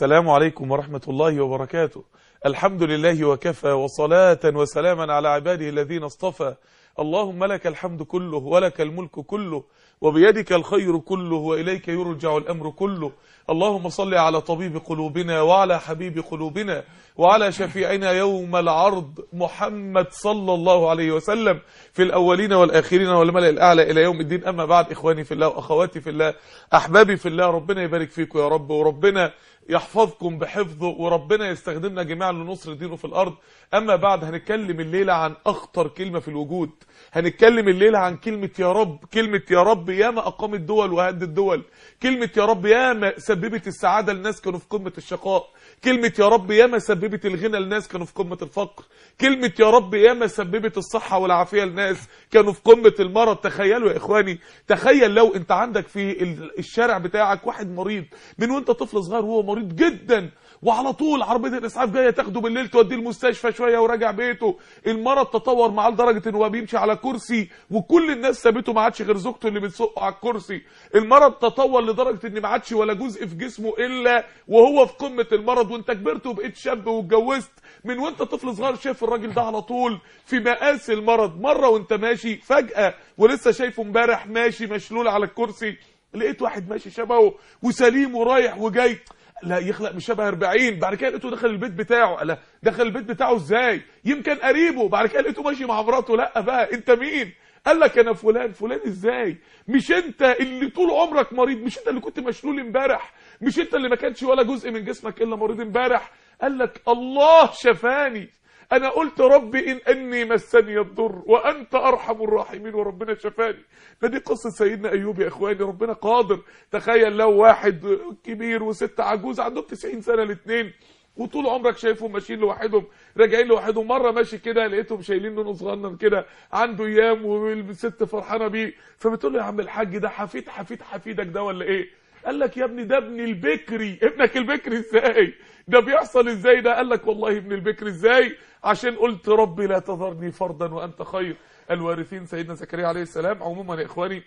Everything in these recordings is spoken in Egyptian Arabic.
السلام عليكم ورحمة الله وبركاته الحمد لله وكفى وصلاة وسلاما على عباده الذين اصطفى اللهم لك الحمد كله ولك الملك كله وبيدك الخير كله وإليك يرجع الأمر كله اللهم صل على طبيب قلوبنا وعلى حبيب قلوبنا وعلى شفيعنا يوم العرض محمد صلى الله عليه وسلم في الأولين والآخرين والملأ الأعلى إلى يوم الدين أما بعد إخواني في الله وأخواتي في الله أحبابي في الله ربنا يبارك فيكم يا رب وربنا يحفظكم بحفظه وربنا يستخدمنا جميعا لنصر دينه في الأرض أما بعد هنتكلم الليلة عن أخطر كلمة في الوجود هنتكلم الليلة عن كلمة يا رب كلمة يا رب ياما أقامت دول وهدت دول كلمة يا رب ياما سببت السعادة لناس كانوا في قمة الشقاء كلمة يا رب ياما سببت الغنى لناس كانوا في قمة الفقر كلمة يا رب ياما سببت الصحة والعافية لناس كانوا في قمة المرض تخيلوا يا إخواني تخيل لو أنت عندك في الشارع بتاعك واحد مريض من وانت طفل صغير وهو مريض جدا وعلى طول عربيه الاسعاف جايه تاخده بالليل توديه المستشفى شويه وراجع بيته المرض تطور معاه لدرجه ان هو بيمشي على كرسي وكل الناس سابته ما عادش غير زوجته اللي بتسقه على الكرسي المرض تطور لدرجه ان ما عادش ولا جزء في جسمه الا وهو في قمه المرض وانت كبرت وبقيت شاب واتجوزت من وانت طفل صغير شايف الراجل ده على طول في مقاس المرض مره وانت ماشي فجاه ولسه شايفه امبارح ماشي مشلول على الكرسي لقيت واحد ماشي شبهه وسليم ورايح وجاي لا يخلق مش شبه 40 بعد كده لقيته دخل البيت بتاعه لا دخل البيت بتاعه ازاي يمكن قريبه بعد كده لقيته ماشي مع مراته لا بقى انت مين قال لك انا فلان فلان ازاي مش انت اللي طول عمرك مريض مش انت اللي كنت مشلول امبارح مش انت اللي ما كانش ولا جزء من جسمك الا مريض امبارح قال لك الله شفاني انا قلت ربي ان اني مسني الضر وانت ارحم الراحمين وربنا شفاني فدي قصه سيدنا ايوب يا اخواني ربنا قادر تخيل لو واحد كبير وست عجوز عندهم 90 سنه الاثنين وطول عمرك شايفهم ماشيين لوحدهم راجعين لوحدهم مره ماشي كده لقيتهم شايلين نونو صغنن كده عنده ايام والست فرحانه بيه فبتقول له يا عم الحاج ده حفيد حفيد حفيدك ده ولا ايه قال لك يا ابني ده ابني البكري ابنك البكري ازاي ده بيحصل ازاي ده قال لك والله ابن البكري ازاي عشان قلت ربي لا تذرني فردا وانت خير الوارثين سيدنا زكريا عليه السلام عموما يا اخواني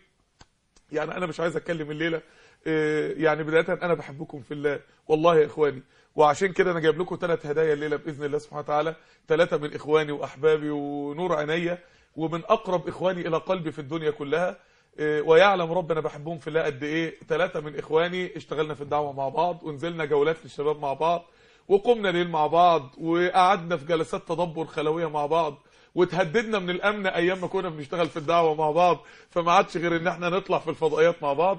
يعني انا مش عايز اتكلم الليله يعني بدايه انا بحبكم في الله والله يا اخواني وعشان كده انا جايب لكم ثلاث هدايا الليله باذن الله سبحانه وتعالى ثلاثه من اخواني واحبابي ونور عينيا ومن اقرب اخواني الى قلبي في الدنيا كلها ويعلم ربنا بحبهم في الله قد ايه ثلاثه من اخواني اشتغلنا في الدعوه مع بعض ونزلنا جولات للشباب مع بعض وقمنا ليل مع بعض وقعدنا في جلسات تدبر خلويه مع بعض وتهددنا من الامن ايام ما كنا بنشتغل في الدعوه مع بعض فما عادش غير ان احنا نطلع في الفضائيات مع بعض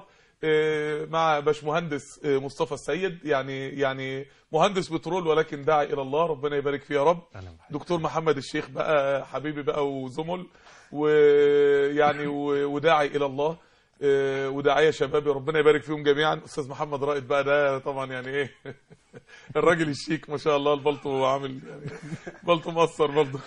مع باشمهندس مصطفى السيد يعني يعني مهندس بترول ولكن داعي الى الله ربنا يبارك فيه يا رب دكتور محمد الشيخ بقى حبيبي بقى وزمل ويعني وداعي الى الله وداعيه شبابي ربنا يبارك فيهم جميعا استاذ محمد رائد بقى ده طبعا يعني ايه الراجل الشيك ما شاء الله البلطو عامل يعني بلطو مقصر برضه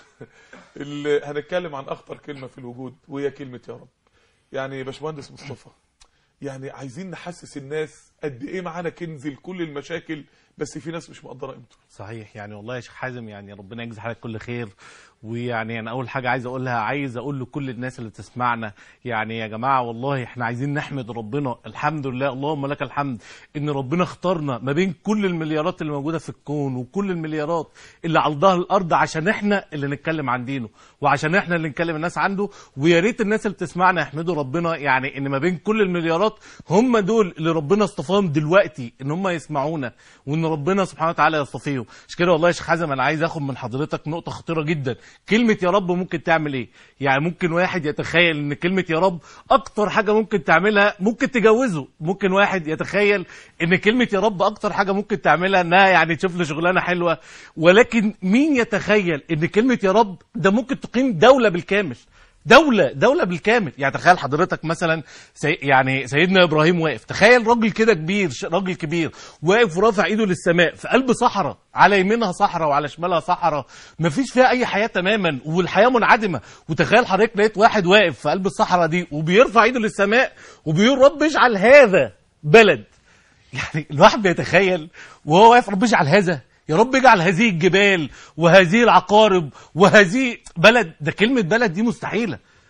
هنتكلم عن اخطر كلمه في الوجود وهي كلمه يا رب يعني باشمهندس مصطفى يعني عايزين نحسس الناس قد ايه معانا كنز لكل المشاكل بس في ناس مش مقدره قيمته صحيح يعني والله يا شيخ حازم يعني ربنا يجزي حضرتك كل خير ويعني انا اول حاجه عايز اقولها عايز اقول لكل الناس اللي بتسمعنا يعني يا جماعه والله احنا عايزين نحمد ربنا الحمد لله اللهم لك الحمد ان ربنا اختارنا ما بين كل المليارات اللي موجوده في الكون وكل المليارات اللي على ظهر الارض عشان احنا اللي نتكلم عن دينه وعشان احنا اللي نكلم الناس عنده ويا ريت الناس اللي بتسمعنا يحمدوا ربنا يعني ان ما بين كل المليارات هم دول اللي ربنا اصطفاهم دلوقتي ان هم يسمعونا وان ربنا سبحانه وتعالى يصطفيهم مش كده والله يا شيخ حازم انا عايز اخد من حضرتك نقطه خطيره جدا كلمة يا رب ممكن تعمل ايه يعني ممكن واحد يتخيل ان كلمة يا رب اكتر حاجة ممكن تعملها ممكن تجوزه ممكن واحد يتخيل ان كلمة يا رب اكتر حاجة ممكن تعملها انها يعني تشوف له شغلانة حلوة ولكن مين يتخيل ان كلمة يا رب ده ممكن تقيم دولة بالكامل دولة دولة بالكامل يعني تخيل حضرتك مثلا سي يعني سيدنا إبراهيم واقف تخيل راجل كده كبير راجل كبير واقف ورافع إيده للسماء في قلب صحراء على يمينها صحراء وعلى شمالها صحراء مفيش فيها أي حياة تماما والحياة منعدمة وتخيل حضرتك لقيت واحد واقف في قلب الصحراء دي وبيرفع إيده للسماء وبيقول رب اجعل هذا بلد يعني الواحد بيتخيل وهو واقف رب اجعل هذا يا رب اجعل هذه الجبال وهذه العقارب وهذه بلد ده كلمة بلد دي مستحيلة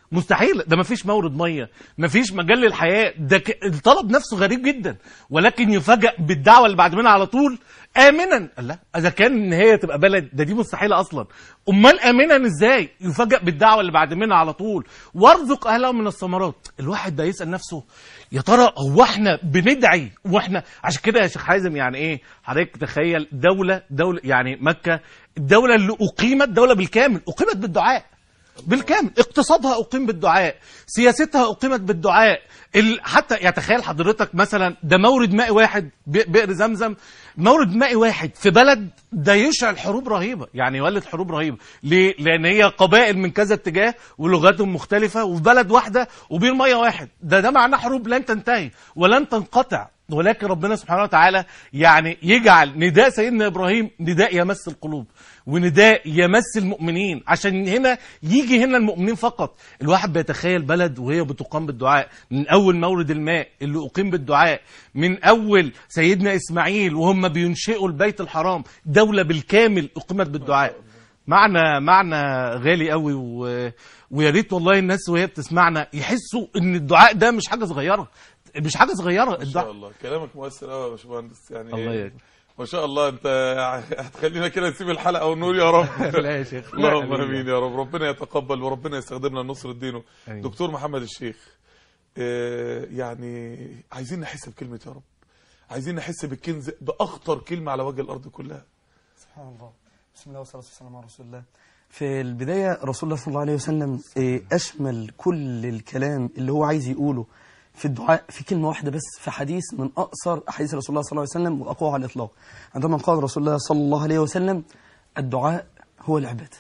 مستحيل ده مفيش مورد ميه مفيش مجال للحياه ده ك... الطلب نفسه غريب جدا ولكن يفاجئ بالدعوه اللي بعد منها على طول امنا قال لا اذا كان ان هي تبقى بلد ده دي مستحيله اصلا امال امنا ازاي يفاجئ بالدعوه اللي بعد منها على طول وارزق اهلها من الثمرات الواحد ده يسال نفسه يا ترى هو احنا بندعي واحنا عشان كده يا شيخ حازم يعني ايه حضرتك تخيل دوله دوله يعني مكه الدوله اللي اقيمت دوله بالكامل اقيمت بالدعاء بالكامل اقتصادها اقيم بالدعاء سياستها اقيمت بالدعاء ال... حتى يتخيل حضرتك مثلا ده مورد مائي واحد ب- بئر زمزم مورد مائي واحد في بلد ده يشعل حروب رهيبه يعني يولد حروب رهيبه ليه لان هي قبائل من كذا اتجاه ولغاتهم مختلفه وفي بلد واحده وبير ميه واحد ده ده معناه حروب لن تنتهي ولن تنقطع ولكن ربنا سبحانه وتعالى يعني يجعل نداء سيدنا ابراهيم نداء يمس القلوب ونداء يمس المؤمنين عشان هنا يجي هنا المؤمنين فقط الواحد بيتخيل بلد وهي بتقام بالدعاء من اول مورد الماء اللي اقيم بالدعاء من اول سيدنا اسماعيل وهم بينشئوا البيت الحرام دوله بالكامل اقيمت بالدعاء معنى معنى غالي قوي و... ويا ريت والله الناس وهي بتسمعنا يحسوا ان الدعاء ده مش حاجه صغيره مش حاجه صغيره ما شاء الدعاء الله كلامك مؤثر قوي يا باشمهندس يعني الله يبارك. ما شاء الله انت هتخلينا كده نسيب الحلقه ونقول يا رب لا يا شيخ لا اللهم حبيبي. امين يا رب ربنا يتقبل وربنا يستخدمنا لنصر دينه آمين. دكتور محمد الشيخ آه، يعني عايزين نحس بكلمه يا رب عايزين نحس بالكنز باخطر كلمه على وجه الارض كلها سبحان الله بسم الله والصلاة والسلام على رسول الله في البداية رسول الله صلى الله عليه وسلم إيه، أشمل كل الكلام اللي هو عايز يقوله في الدعاء في كلمة واحدة بس في حديث من أقصر أحاديث رسول الله صلى الله عليه وسلم وأقوى على الإطلاق عندما قال رسول الله صلى الله عليه وسلم الدعاء هو العبادة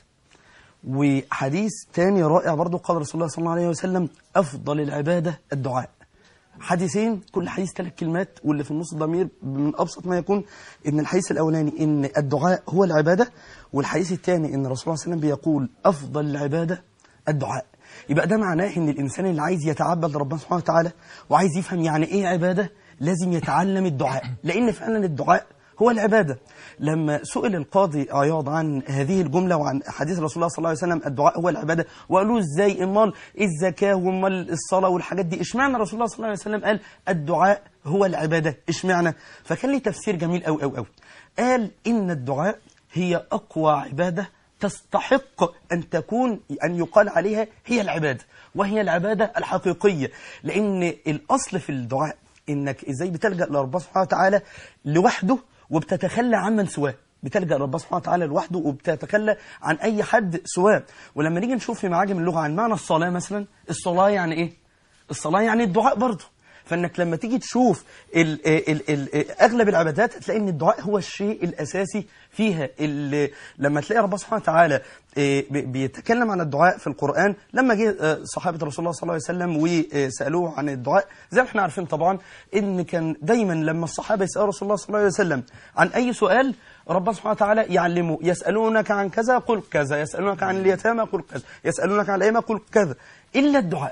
وحديث تاني رائع برضو قال رسول الله صلى الله عليه وسلم أفضل العبادة الدعاء حديثين كل حديث ثلاث كلمات واللي في النص ضمير من ابسط ما يكون ان الحديث الاولاني ان الدعاء هو العباده والحديث الثاني ان الرسول صلى الله عليه وسلم بيقول افضل العباده الدعاء يبقى ده معناه ان الانسان اللي عايز يتعبد لربنا سبحانه وتعالى وعايز يفهم يعني ايه عباده لازم يتعلم الدعاء لان فعلا الدعاء هو العبادة لما سئل القاضي عياض عن هذه الجملة وعن حديث رسول الله صلى الله عليه وسلم الدعاء هو العبادة وقالوا ازاي امال الزكاة وامال الصلاة والحاجات دي اشمعنى رسول الله صلى الله عليه وسلم قال الدعاء هو العبادة اشمعنى فكان لي تفسير جميل أوي أوي أوي قال إن الدعاء هي أقوى عبادة تستحق أن تكون أن يقال عليها هي العبادة وهي العبادة الحقيقية لأن الأصل في الدعاء إنك إزاي بتلجأ لربنا سبحانه وتعالى لوحده وبتتخلى عمن سواه بتلجأ لربنا سبحانه وتعالى لوحده وبتتخلى عن أي حد سواه ولما نيجي نشوف في معاجم اللغة عن معنى الصلاة مثلا الصلاة يعني إيه؟ الصلاة يعني الدعاء برضه فانك لما تيجي تشوف ال ال ال اغلب العبادات هتلاقي ان الدعاء هو الشيء الاساسي فيها ال- لما تلاقي ربنا سبحانه وتعالى آه، بي- بيتكلم عن الدعاء في القران لما جه آه، صحابه رسول الله صلى الله عليه وسلم وسالوه عن الدعاء زي ما احنا عارفين طبعا ان كان دايما لما الصحابه يسالوا رسول الله صلى الله عليه وسلم عن اي سؤال ربنا سبحانه وتعالى يعلمه يسالونك عن كذا قل كذا يسالونك عن اليتامى قل كذا يسالونك عن الائمه قل كذا الا الدعاء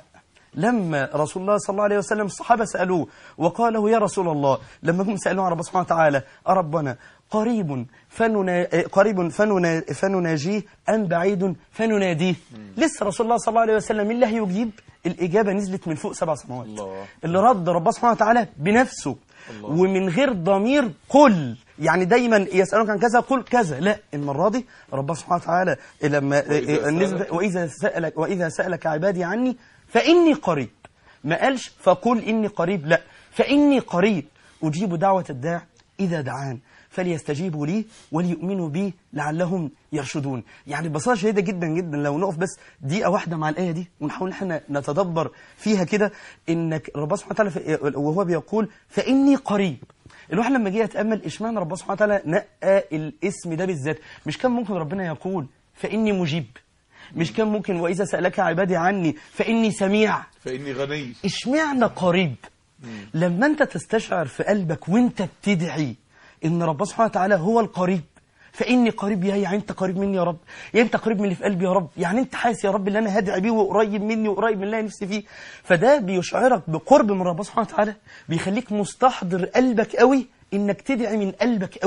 لما رسول الله صلى الله عليه وسلم الصحابة سألوه وقالوا يا رسول الله لما هم سألوه عن رب سبحانه وتعالى أربنا قريب فننا قريب فننا فنناجيه أم بعيد فنناديه لسه رسول الله صلى الله عليه وسلم الله يجيب الإجابة نزلت من فوق سبع سماوات الله. اللي رد ربنا سبحانه وتعالى بنفسه الله. ومن غير ضمير قل يعني دايما يسألونك عن كذا قل كذا لا المرة دي ربنا سبحانه وتعالى لما وإذا نزل سألك- وإذا سألك وإذا سألك عبادي عني فإني قريب ما قالش فقل إني قريب لا فإني قريب أجيب دعوة الداع إذا دعان فليستجيبوا لي وليؤمنوا بي لعلهم يرشدون يعني ببساطة شديدة جدا جدا لو نقف بس دقيقة واحدة مع الآية دي ونحاول احنا نتدبر فيها كده إنك ربنا سبحانه وتعالى في- وهو بيقول فإني قريب الواحد لما جه يتأمل اشمعنى ربنا سبحانه وتعالى نقى الاسم ده بالذات مش كان ممكن ربنا يقول فإني مجيب مش كان ممكن وإذا سألك عبادي عني فإني سميع فاني غني اشمعنى قريب لما انت تستشعر في قلبك وانت بتدعي ان ربنا سبحانه وتعالى هو القريب فاني قريب يا يعني انت قريب مني يا رب يا انت قريب من اللي في قلبي يا رب يعني انت حاسس يا رب اللي انا هدعي بيه وقريب مني وقريب من اللي انا نفسي فيه فده بيشعرك بقرب من ربنا سبحانه وتعالى بيخليك مستحضر قلبك قوي انك تدعي من قلبك قوي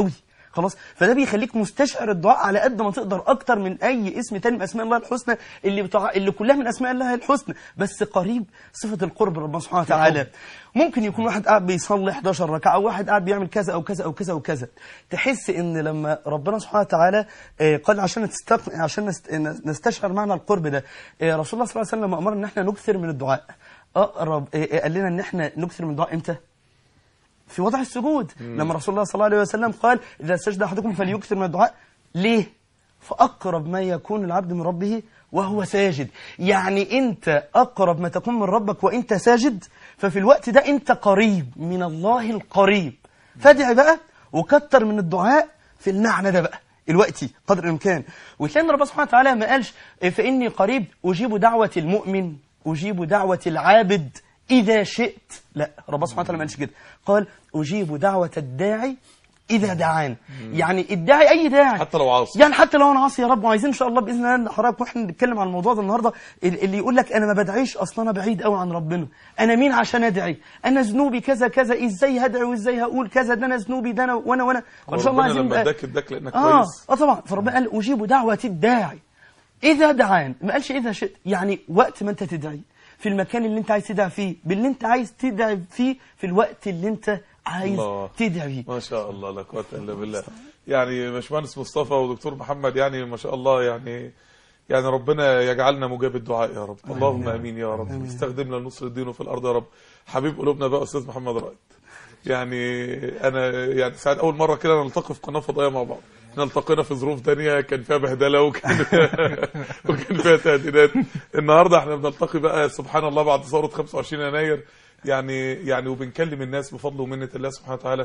خلاص فده بيخليك مستشعر الدعاء على قد ما تقدر اكتر من اي اسم تاني من اسماء الله الحسنى اللي بتاع اللي كلها من اسماء الله الحسنى بس قريب صفه القرب ربنا سبحانه وتعالى ممكن يكون واحد قاعد بيصلي 11 ركعه او واحد قاعد بيعمل كذا او كذا او كذا وكذا تحس ان لما ربنا سبحانه وتعالى آه، قال عشان نستق... عشان نست... نستشعر معنى القرب ده آه، رسول الله صلى الله عليه وسلم امرنا ان احنا نكثر من الدعاء اقرب آه، آه، قال لنا ان احنا نكثر من الدعاء امتى في وضع السجود لما رسول الله صلى الله عليه وسلم قال إذا سجد أحدكم فليكثر من الدعاء ليه؟ فأقرب ما يكون العبد من ربه وهو ساجد يعني أنت أقرب ما تكون من ربك وأنت ساجد ففي الوقت ده أنت قريب من الله القريب فادع بقى وكتر من الدعاء في المعنى ده بقى الوقتي قدر الإمكان وتلاقي ان ربنا سبحانه وتعالى ما قالش فإني قريب أجيب دعوة المؤمن أجيب دعوة العابد إذا شئت لا ربنا سبحانه وتعالى ما قالش كده قال أجيب دعوة الداعي إذا دعان يعني الداعي أي داعي حتى لو عاصي يعني حتى لو انا عاصي يا رب وعايزين ان شاء الله باذن الله إن حضرتك واحنا بنتكلم عن الموضوع ده النهارده ال- اللي يقول لك انا ما بدعيش اصلا انا بعيد قوي عن ربنا انا مين عشان ادعي انا ذنوبي كذا كذا ازاي هدعي وازاي هقول كذا ده انا ذنوبي ده انا وانا وانا وان شاء الله ربنا عايزين لما بقى- اداك اداك لانك اه كويس اه طبعا فربنا قال اجيب دعوه الداعي اذا دعان ما قالش اذا شئت يعني وقت ما انت تدعي في المكان اللي انت عايز تدعي فيه باللي انت عايز تدعي فيه في الوقت اللي انت عايز الله. تدعي فيه ما شاء الله لا قوه الا بالله يعني باشمهندس مصطفى ودكتور محمد يعني ما شاء الله يعني يعني ربنا يجعلنا مجاب الدعاء يا رب اللهم امين يا رب استخدمنا لنصر الدين في الارض يا رب حبيب قلوبنا بقى استاذ محمد رائد يعني انا يعني ساعات اول مره كده نلتقي في قناه فضائيه مع بعض احنا التقينا في ظروف تانية كان فيها بهدله وكان وكان فيها تهديدات النهارده احنا بنلتقي بقى سبحان الله بعد ثوره 25 يناير يعني يعني وبنكلم الناس بفضل ومنه الله سبحانه وتعالى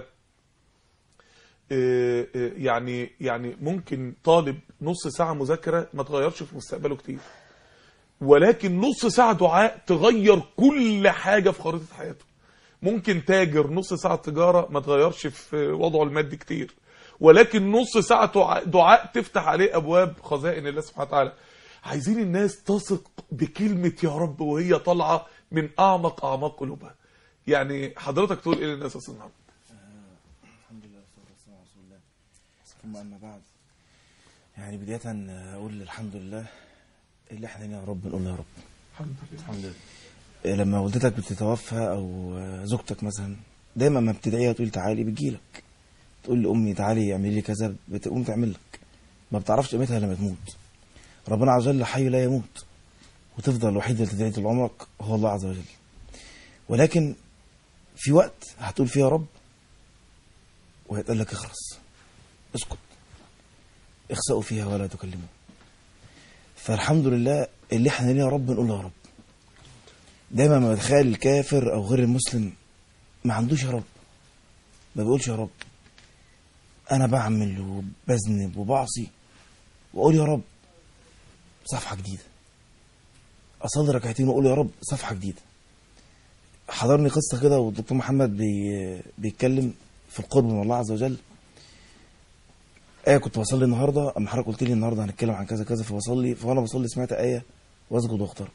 إيه إيه يعني يعني ممكن طالب نص ساعة مذاكرة ما تغيرش في مستقبله كتير ولكن نص ساعة دعاء تغير كل حاجة في خريطة حياته ممكن تاجر نص ساعة تجارة ما تغيرش في وضعه المادي كتير ولكن نص ساعة دعاء, دعاء تفتح عليه أبواب خزائن الله سبحانه وتعالى عايزين الناس تثق بكلمة يا رب وهي طالعة من أعمق أعماق قلوبها يعني حضرتك تقول إيه للناس أصلا النهارده الحمد لله والصلاة والسلام على رسول الله ثم أما بعد يعني بداية أقول الحمد لله اللي احنا هنا يا رب نقول يا رب الحمد لله الحمد لله إيه لما والدتك بتتوفى أو زوجتك مثلا دايما ما بتدعيها تقول تعالي بتجيلك تقول لأمي تعالي اعملي لي كذا بتقوم تعمل لك ما بتعرفش قيمتها لما تموت ربنا عز وجل حي لا يموت وتفضل الوحيد اللي تدعي طول عمرك هو الله عز وجل ولكن في وقت هتقول فيه يا رب وهيتقال لك اخرس اسكت اخسأوا فيها ولا تكلموا فالحمد لله اللي احنا ليه يا رب نقول يا رب دايما ما بتخيل الكافر او غير المسلم ما عندوش يا رب ما بيقولش يا رب انا بعمل وبذنب وبعصي واقول يا رب صفحه جديده اصلي ركعتين واقول يا رب صفحه جديده حضرني قصه كده والدكتور محمد بي بيتكلم في القرب من الله عز وجل آية كنت بصلي النهارده اما حضرتك قلت لي النهارده هنتكلم عن كذا كذا فبصلي فانا بصلي سمعت آية واسجد واقترب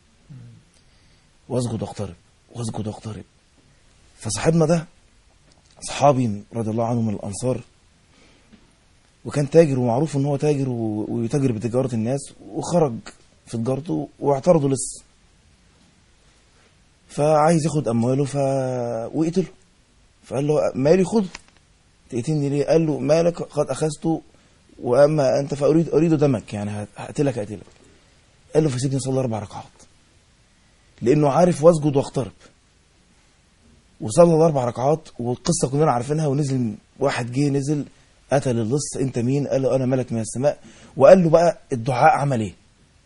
واسجد واقترب واسجد واقترب فصاحبنا ده صحابي رضي الله عنه من الانصار وكان تاجر ومعروف ان هو تاجر و- ويتاجر بتجاره الناس وخرج في تجارته واعترضوا لسه فعايز ياخد امواله ف وقتله فقال له مالي خده تقتلني ليه قال له مالك قد اخذته واما انت فاريد اريد دمك يعني هقتلك اقتلك قال له فسيبني صلي اربع ركعات لانه عارف واسجد واقترب وصلى الاربع ركعات والقصه كلنا عارفينها ونزل واحد جه نزل قتل اللص انت مين قال له انا ملك من السماء وقال له بقى الدعاء عمل ايه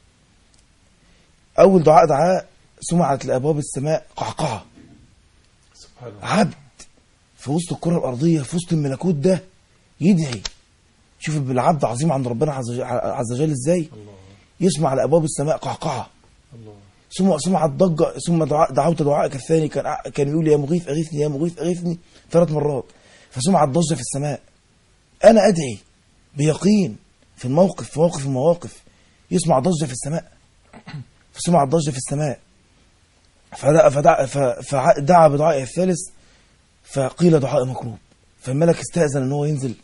اول دعاء دعاء سمعت لابواب السماء قعقعه سبحان الله عبد في وسط الكره الارضيه في وسط الملكوت ده يدعي شوف العبد عظيم عند ربنا عز وجل, عز وجل ازاي الله يسمع على ابواب السماء قعقعه الله ثم سمعت ضجه ثم دعاء دعوت دعائك الثاني كان كان يقول يا مغيث اغيثني يا مغيث اغيثني ثلاث مرات فسمعت ضجه في السماء انا ادعي بيقين في الموقف في موقف المواقف يسمع ضجه في السماء فسمع ضجه في السماء فدعا فدعا ف- فدعا بدعاء الثالث فقيل دعاء مكروب فالملك استأذن ان هو ينزل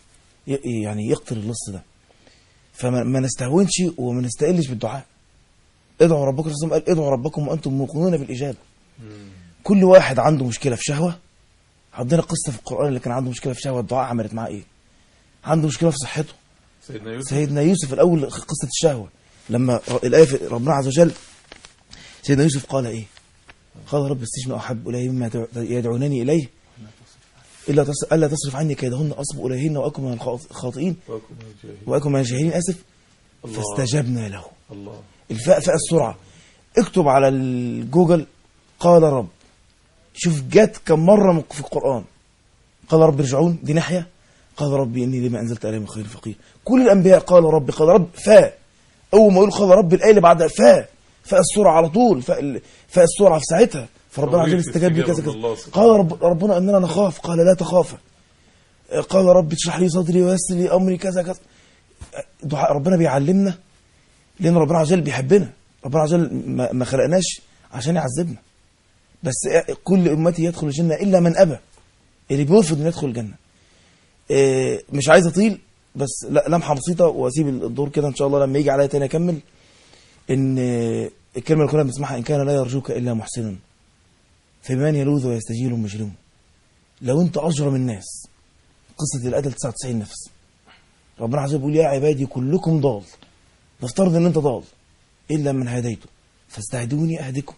ي- يعني يقتل اللص ده فما ما نستهونش وما نستقلش بالدعاء ادعوا ربكم الرسول قال ادعوا ربكم وانتم موقنون بالاجابه كل واحد عنده مشكله في شهوه عندنا قصه في القران اللي كان عنده مشكله في شهوه الدعاء عملت معاه ايه عنده مشكله في صحته سيدنا يوسف سيدنا يوسف الاول قصه الشهوه لما ر- الايه في ربنا عز وجل سيدنا يوسف قال ايه قال رب السجن احب الي مما تع- يدعونني اليه الا تص... الا تصرف عني كيدهن اصب اليهن واكن من الخاط- الخاطئين وأكن من الجاهلين. واكن من الجاهلين اسف الله فاستجبنا له الله الفاء فاء السرعه اكتب على الجوجل قال رب شوف جت كم مره من- في القران قال رب ارجعون دي ناحيه قال ربي اني لما انزلت الي من خير فقير كل الانبياء قال ربي قال رب فاء اول ما يقول قال رب الايه اللي بعدها فاء فاء السرعه على طول فاء ال- فاء السرعه في ساعتها فربنا عز وجل ربنا استجاب لي استجاب كذا من كذا الله سبحانه. قال رب ربنا اننا نخاف قال لا تخافا قال رب اشرح لي صدري ويسر لي امري كذا كذا دعاء ربنا بيعلمنا لان ربنا عز وجل بيحبنا ربنا عز وجل ما ما خلقناش عشان يعذبنا بس كل امتي يدخل الجنه الا من ابى اللي بيرفض انه يدخل الجنه إيه، مش عايز اطيل بس لا لمحه بسيطه واسيب الدور كده ان شاء الله لما يجي عليا تاني اكمل ان آه، الكلمه اللي كنا بنسمعها ان كان لا يرجوك الا محسن فبمن يلوذ ويستجيل مجرم لو انت اجرم الناس قصه القتل 99 نفس ربنا عز وجل بيقول يا عبادي كلكم ضال نفترض ان انت ضال الا من هديته فاستهدوني اهدكم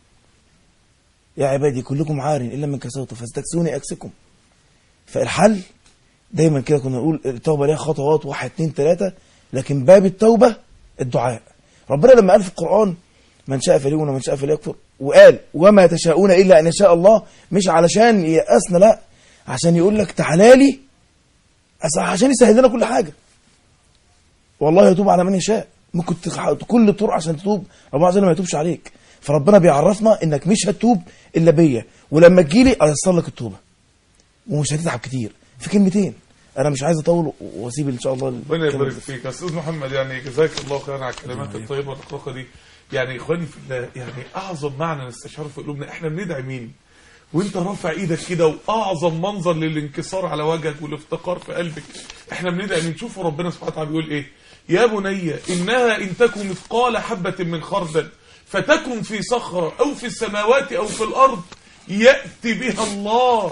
يا عبادي كلكم عار الا من كسوته فاستكسوني اكسكم فالحل دايما كده كنا نقول التوبه ليها خطوات واحد اتنين تلاته لكن باب التوبه الدعاء ربنا لما قال في القران من شاء فليؤمن ومن شاء فليكفر وقال وما تشاءون الا ان يشاء الله مش علشان ييأسنا لا عشان يقول لك تعالى لي أس- عشان يسهل لنا كل حاجه والله يتوب على من يشاء ممكن تخ- كل الطرق عشان تتوب ربنا عز وجل ما يتوبش عليك فربنا بيعرفنا انك مش هتتوب الا بيا ولما تجيلي ايسر لك التوبه ومش هتتعب كتير في كلمتين انا مش عايز اطول واسيب ان شاء الله ربنا الكلام يبارك فيك يا استاذ محمد يعني جزاك الله خيرا على الكلمات الطيبه والاخلاقه دي يعني اخواني في الله يعني اعظم معنى نستشعره في قلوبنا احنا بندعي مين وانت رافع ايدك كده واعظم منظر للانكسار على وجهك والافتقار في قلبك احنا بندعي مين شوفوا ربنا سبحانه وتعالى بيقول ايه يا بني انها ان تكن مثقال حبه من خردل فتكن في صخره او في السماوات او في الارض ياتي بها الله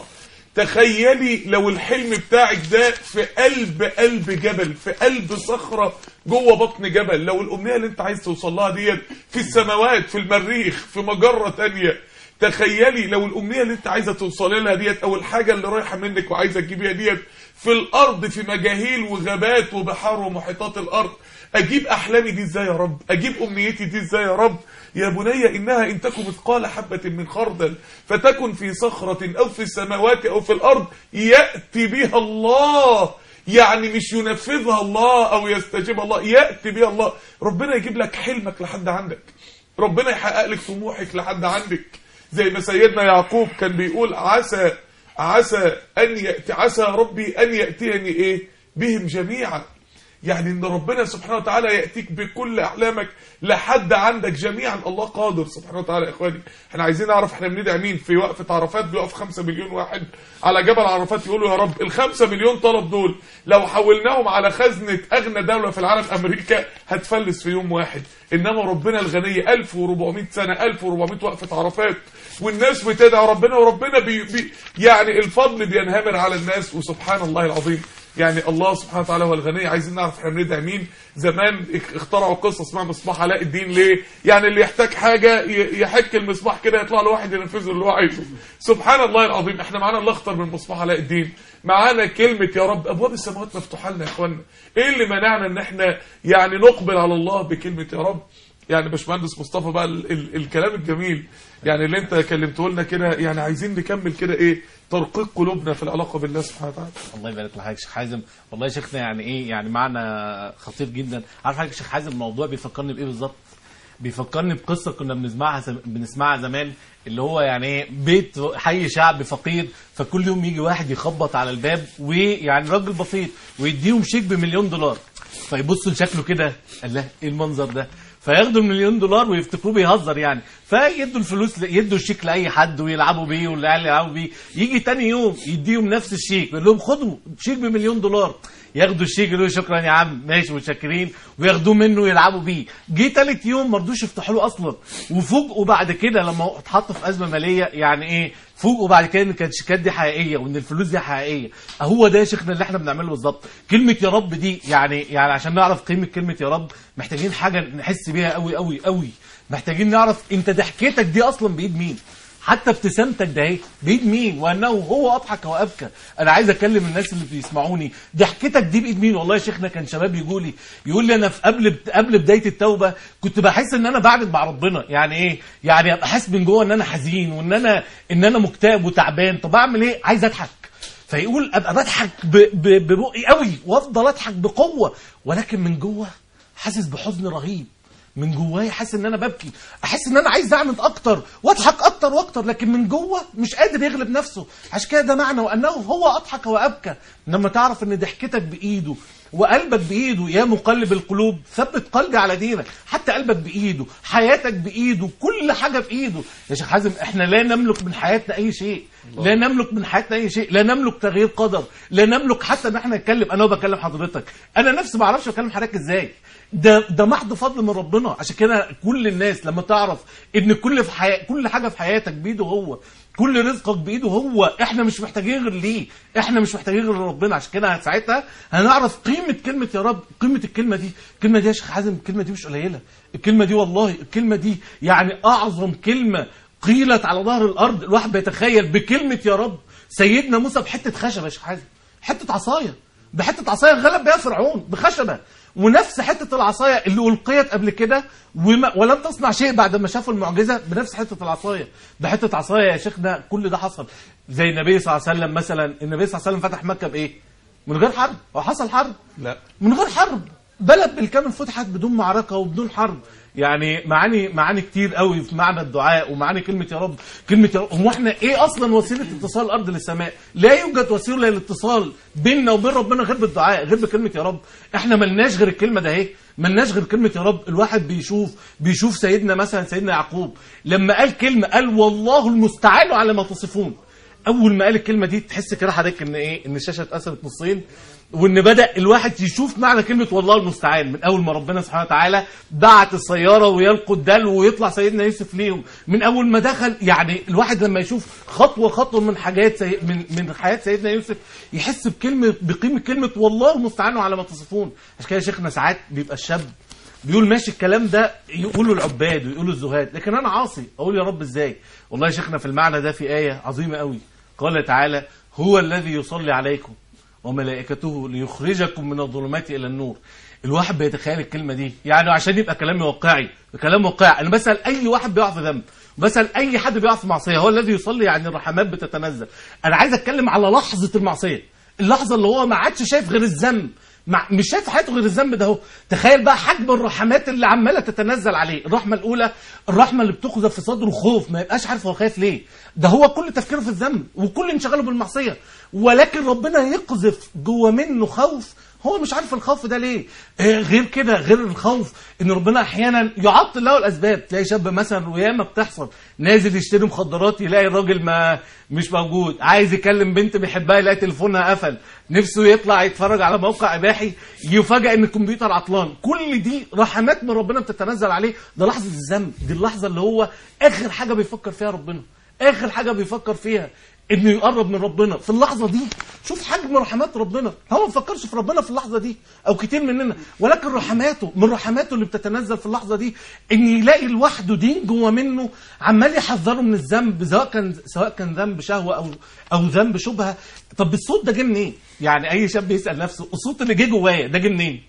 تخيلي لو الحلم بتاعك ده في قلب قلب جبل في قلب صخرة جوه بطن جبل لو الأمنية اللي انت عايز توصل لها ديت في السماوات في المريخ في مجرة تانية تخيلي لو الأمنية اللي انت عايزة توصلي لها ديت أو الحاجة اللي رايحة منك وعايزة تجيبيها ديت في الأرض في مجاهيل وغابات وبحار ومحيطات الأرض أجيب أحلامي دي ازاي يا رب أجيب أمنيتي دي ازاي يا رب يا بني إنها إن تكن مثقال حبة من خردل فتكن في صخرة أو في السماوات أو في الأرض يأتي بها الله يعني مش ينفذها الله أو يستجيب الله يأتي بها الله ربنا يجيب لك حلمك لحد عندك ربنا يحقق لك طموحك لحد عندك زي ما سيدنا يعقوب كان بيقول عسى عسى أن يأتي عسى ربي أن يأتيني إيه بهم جميعا يعني ان ربنا سبحانه وتعالى ياتيك بكل احلامك لحد عندك جميعا الله قادر سبحانه وتعالى يا اخواني احنا عايزين نعرف احنا بندعي مين في وقفه عرفات بيقف 5 مليون واحد على جبل عرفات يقولوا يا رب ال 5 مليون طلب دول لو حولناهم على خزنه اغنى دوله في العالم امريكا هتفلس في يوم واحد انما ربنا الغني 1400 سنه 1400 وقفه عرفات والناس بتدعي ربنا وربنا بي بي يعني الفضل بينهمر على الناس وسبحان الله العظيم يعني الله سبحانه وتعالى هو الغني عايزين نعرف احنا بندعي مين زمان اخترعوا قصه اسمها مصباح علاء الدين ليه يعني اللي يحتاج حاجه ي- يحك المصباح كده يطلع له واحد ينفذ له اللي هو عايزه سبحان الله العظيم احنا معانا الله اخطر من مصباح علاء الدين معانا كلمه يا رب ابواب السماوات مفتوحه لنا يا اخوانا ايه اللي منعنا ان احنا يعني نقبل على الله بكلمه يا رب يعني باشمهندس مصطفى بقى ال ال الكلام الجميل يعني اللي انت كلمته لنا كده يعني عايزين نكمل كده ايه ترقيق قلوبنا في العلاقه بالله سبحانه وتعالى الله يبارك لك يا شيخ حازم والله يا شيخنا يعني ايه يعني معنى خطير جدا عارف حضرتك يا شيخ حازم الموضوع بيفكرني بايه بالظبط بيفكرني بقصه كنا بنسمعها زم- بنسمعها زمان اللي هو يعني ايه بيت حي شعب فقير فكل يوم يجي واحد يخبط على الباب ويعني راجل بسيط ويديهم شيك بمليون دولار فيبصوا لشكله كده قال له ايه المنظر ده فياخدوا المليون دولار ويفتكروه بيهزر يعني فيدوا الفلوس يدوا الشيك لاي حد ويلعبوا بيه والعيال يلعبوا بيه يجي تاني يوم يديهم نفس الشيك يقول لهم خدوا شيك بمليون دولار ياخدوا الشيك يقولوا شكرا يا عم ماشي متشكرين وياخدوه منه ويلعبوا بيه جه تالت يوم ما رضوش يفتحوا له اصلا وفوجئوا بعد كده لما هو اتحط في ازمه ماليه يعني ايه فوجئوا بعد كده ان كانت الشيكات دي حقيقيه وان الفلوس دي حقيقيه هو ده يا شيخنا اللي احنا بنعمله بالظبط كلمه يا رب دي يعني يعني عشان نعرف قيمه كلمه يا رب محتاجين حاجه نحس بيها قوي قوي قوي محتاجين نعرف انت ضحكتك دي اصلا بايد مين حتى ابتسامتك ده اهي بايد مين وانه هو اضحك وابكى انا عايز اكلم الناس اللي بيسمعوني ضحكتك دي بايد مين والله يا شيخنا كان شباب يقول لي يقول لي انا في قبل قبل بدايه التوبه كنت بحس ان انا بعد مع ربنا يعني ايه يعني ابقى حاسس من جوه ان انا حزين وان انا ان انا مكتئب وتعبان طب اعمل ايه عايز اضحك فيقول ابقى بضحك ب- ب- ببقي قوي وافضل اضحك بقوه ولكن من جوه حاسس بحزن رهيب من جوايا حاسس ان انا ببكي احس ان انا عايز اعمل اكتر واضحك اكتر واكتر لكن من جوه مش قادر يغلب نفسه عشان كده ده معنى وانه هو اضحك وابكى لما تعرف ان ضحكتك بايده وقلبك بايده يا مقلب القلوب ثبت قلبي على دينك حتى قلبك بايده حياتك بايده كل حاجه بايده يا شيخ حازم احنا لا نملك من حياتنا اي شيء لا نملك من حياتنا اي شيء لا نملك تغيير قدر لا نملك حتى ان احنا نتكلم انا وبكلم حضرتك انا نفسي ما اعرفش اكلم حضرتك ازاي ده ده محض فضل من ربنا عشان كده كل الناس لما تعرف ان كل في حياة كل حاجه في حياتك بايده هو كل رزقك بايده هو احنا مش محتاجين غير ليه احنا مش محتاجين غير ربنا عشان كده ساعتها هنعرف قيمه كلمه يا رب قيمه الكلمه دي الكلمه دي يا شيخ حازم الكلمه دي مش قليله الكلمه دي والله الكلمه دي يعني اعظم كلمه قيلت على ظهر الارض الواحد بيتخيل بكلمه يا رب سيدنا موسى بحته خشبه يا شيخ حازم حته عصايه بحته عصايه غلب بيها فرعون بخشبه ونفس حته العصايه اللي القيت قبل كده وما ولم تصنع شيء بعد ما شافوا المعجزه بنفس حته العصايه بحته عصايه يا شيخنا كل ده حصل زي النبي صلى الله عليه وسلم مثلا النبي صلى الله عليه وسلم فتح مكه بايه؟ من غير حرب هو حصل حرب لا من غير حرب بلد بالكامل فتحت بدون معركه وبدون حرب يعني معاني معاني كتير قوي في معنى الدعاء ومعاني كلمه يا رب كلمه يا رب هو احنا ايه اصلا وسيله اتصال الارض للسماء لا يوجد وسيله للاتصال بيننا وبين ربنا غير بالدعاء غير بكلمه يا رب احنا ملناش غير الكلمه ده اهي ملناش غير كلمه يا رب الواحد بيشوف بيشوف سيدنا مثلا سيدنا يعقوب لما قال كلمه قال والله المستعان على ما تصفون اول ما قال الكلمه دي تحس كده حضرتك ان ايه ان الشاشه اتقسمت نصين وان بدا الواحد يشوف معنى كلمه والله المستعان من اول ما ربنا سبحانه وتعالى بعت السياره ويلقوا الدلو ويطلع سيدنا يوسف ليهم من اول ما دخل يعني الواحد لما يشوف خطوه خطوه من حاجات سي من من حياه سيدنا يوسف يحس بكلمه بقيمه كلمه والله المستعان على ما تصفون عشان كده يا شيخنا ساعات بيبقى الشاب بيقول ماشي الكلام ده يقولوا العباد ويقولوا الزهاد لكن انا عاصي اقول يا رب ازاي والله يا شيخنا في المعنى ده في ايه عظيمه قوي قال تعالى هو الذي يصلي عليكم وملائكته ليخرجكم من الظلمات الى النور الواحد بيتخيل الكلمه دي يعني عشان يبقى كلامي واقعي كلام واقعي انا بسال اي واحد بيقع في ذنب بسال اي حد بيقع في معصيه هو الذي يصلي يعني الرحمات بتتنزل انا عايز اتكلم على لحظه المعصيه اللحظه اللي هو ما عادش شايف غير الذنب مع مش شايف في حياته غير الذنب ده اهو تخيل بقى حجم الرحمات اللي عماله تتنزل عليه الرحمه الاولى الرحمه اللي بتقذف في صدره خوف ما يبقاش عارف هو خايف ليه ده هو كل تفكيره في الذنب وكل انشغاله بالمعصيه ولكن ربنا يقذف جوه منه خوف هو مش عارف الخوف ده ليه آه، غير كده غير الخوف ان ربنا احيانا يعطل له الاسباب تلاقي شاب مثلا وياما بتحصل نازل يشتري مخدرات يلاقي الراجل ما مش موجود عايز يكلم بنت بيحبها يلاقي تليفونها قفل نفسه يطلع يتفرج على موقع اباحي يفاجئ ان الكمبيوتر عطلان كل دي رحمات من ربنا بتتنزل عليه ده لحظه الذنب دي اللحظه اللي هو اخر حاجه بيفكر فيها ربنا اخر حاجه بيفكر فيها انه يقرب من ربنا في اللحظه دي شوف حجم رحمات ربنا هو ما بيفكرش في ربنا في اللحظه دي او كتير مننا ولكن رحماته من رحماته اللي بتتنزل في اللحظه دي ان يلاقي لوحده دين جوه منه عمال يحذره من الذنب سواء كان سواء كان ذنب شهوه او او ذنب شبهه طب الصوت ده جه منين يعني اي شاب يسال نفسه الصوت اللي جه جوايا ده جه منين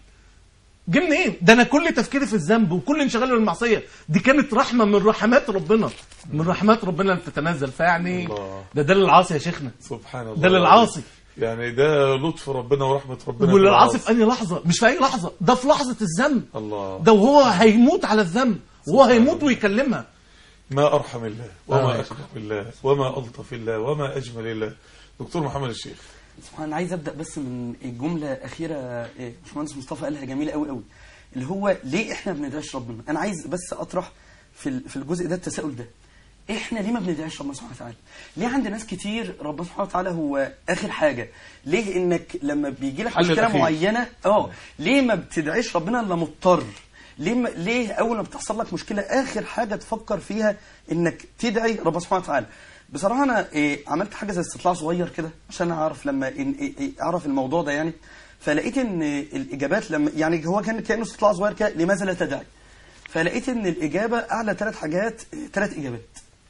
جه منين؟ ده انا كل تفكيري في الذنب وكل انشغالي بالمعصيه دي كانت رحمه من رحمات ربنا من رحمات ربنا اللي بتتنزل فيعني الله. ده ده للعاصي يا شيخنا سبحان الله ده للعاصي يعني ده لطف ربنا ورحمة ربنا وللعاصي في اي لحظه مش في اي لحظه ده في لحظه الذنب الله ده وهو هيموت على الذنب وهو هيموت ويكلمها ما أرحم الله آه. وما أكرم الله وما ألطف الله وما أجمل الله دكتور محمد الشيخ سبحان الله عايز ابدا بس من الجمله اخيره إيه، باشمهندس مصطفى قالها جميله قوي قوي اللي هو ليه احنا ما بندعيش ربنا انا عايز بس اطرح في ال- في الجزء ده التساؤل ده احنا ليه ما بندعيش ربنا سبحانه وتعالى ليه عند ناس كتير ربنا سبحانه وتعالى هو اخر حاجه ليه انك لما بيجي لك حل مشكله الأخير. معينه اه ليه ما بتدعيش ربنا الا مضطر ليه ما ليه اول ما بتحصل لك مشكله اخر حاجه تفكر فيها انك تدعي ربنا سبحانه وتعالى بصراحه انا إيه عملت حاجه زي استطلاع صغير كده عشان اعرف لما إن إيه إيه اعرف الموضوع ده يعني فلقيت ان الاجابات لما يعني هو كان كانه استطلاع صغير كده لماذا لا تدعي فلقيت ان الاجابه اعلى ثلاث حاجات ثلاث اجابات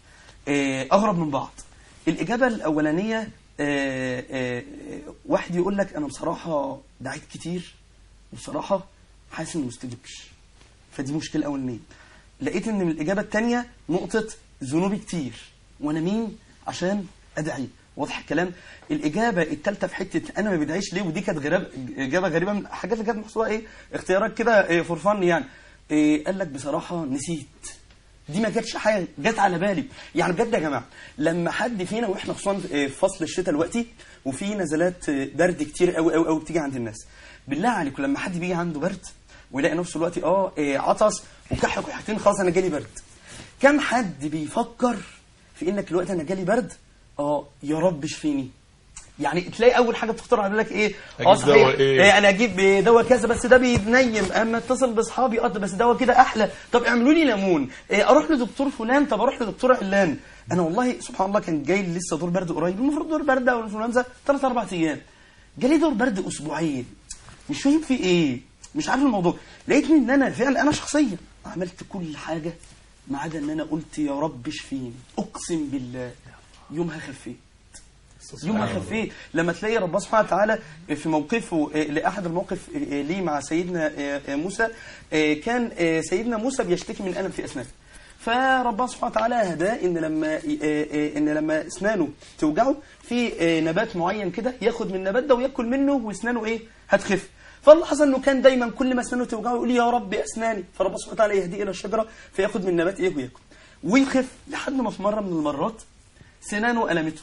آه، اغرب من بعض الاجابه الاولانيه آه، آه، واحد يقول لك انا بصراحه دعيت كتير وبصراحه حاسس اني مستجبش فدي مشكله اولانيه لقيت ان من الاجابه الثانيه نقطه ذنوبي كتير وانا مين عشان ادعي واضح الكلام الاجابه الثالثه في حته انا ما بدعيش ليه ودي كانت غراب اجابه غريبه من الحاجات اللي كانت محسوبه ايه اختيارات كده فور فن يعني إيه قال لك بصراحه نسيت دي ما كانتش حاجه جت على بالي يعني بجد يا جماعه لما حد فينا واحنا خصوصا في فصل الشتاء دلوقتي وفي نزلات برد كتير قوي قوي قوي بتيجي عند الناس بالله عليكم لما حد بيجي عنده برد ويلاقي نفسه دلوقتي اه إيه، عطس وكح كحتين خلاص انا جالي برد كم حد بيفكر في انك دلوقتي انا جالي برد اه يا رب اشفيني يعني تلاقي اول حاجه بتخطر على بالك ايه أجيب دواء إيه؟ إيه انا اجيب دواء كذا بس ده بينيم اما اتصل باصحابي اه بس دواء كده احلى طب اعملوا لي ليمون إيه اروح لدكتور فلان طب اروح لدكتور علان انا والله سبحان الله كان جاي لي لسه دور برد قريب المفروض دور برد او انفلونزا ثلاث اربع ايام جالي دور برد اسبوعين مش فاهم في ايه مش عارف الموضوع لقيتني ان انا فعلا انا شخصيا عملت كل حاجه ما عدا ان انا قلت يا رب اشفيني اقسم بالله يومها خفيت يوم ما خفيه لما تلاقي ربنا سبحانه وتعالى في موقفه آه، لاحد الموقف آه، ليه مع سيدنا آه، آه، موسى آه، كان آه، سيدنا موسى بيشتكي من الم في اسنانه فربنا سبحانه وتعالى هداه ان لما آه، آه، ان لما اسنانه توجعه في آه، نبات معين كده ياخد من النبات ده وياكل منه واسنانه ايه هتخف فاللي حصل انه كان دايما كل ما اسنانه توجعه يقول يا رب اسناني فربنا سبحانه وتعالى يهديه الى الشجره فياخد من النبات ايه وياكل ويخف لحد ما في مره من المرات سنانه ألمته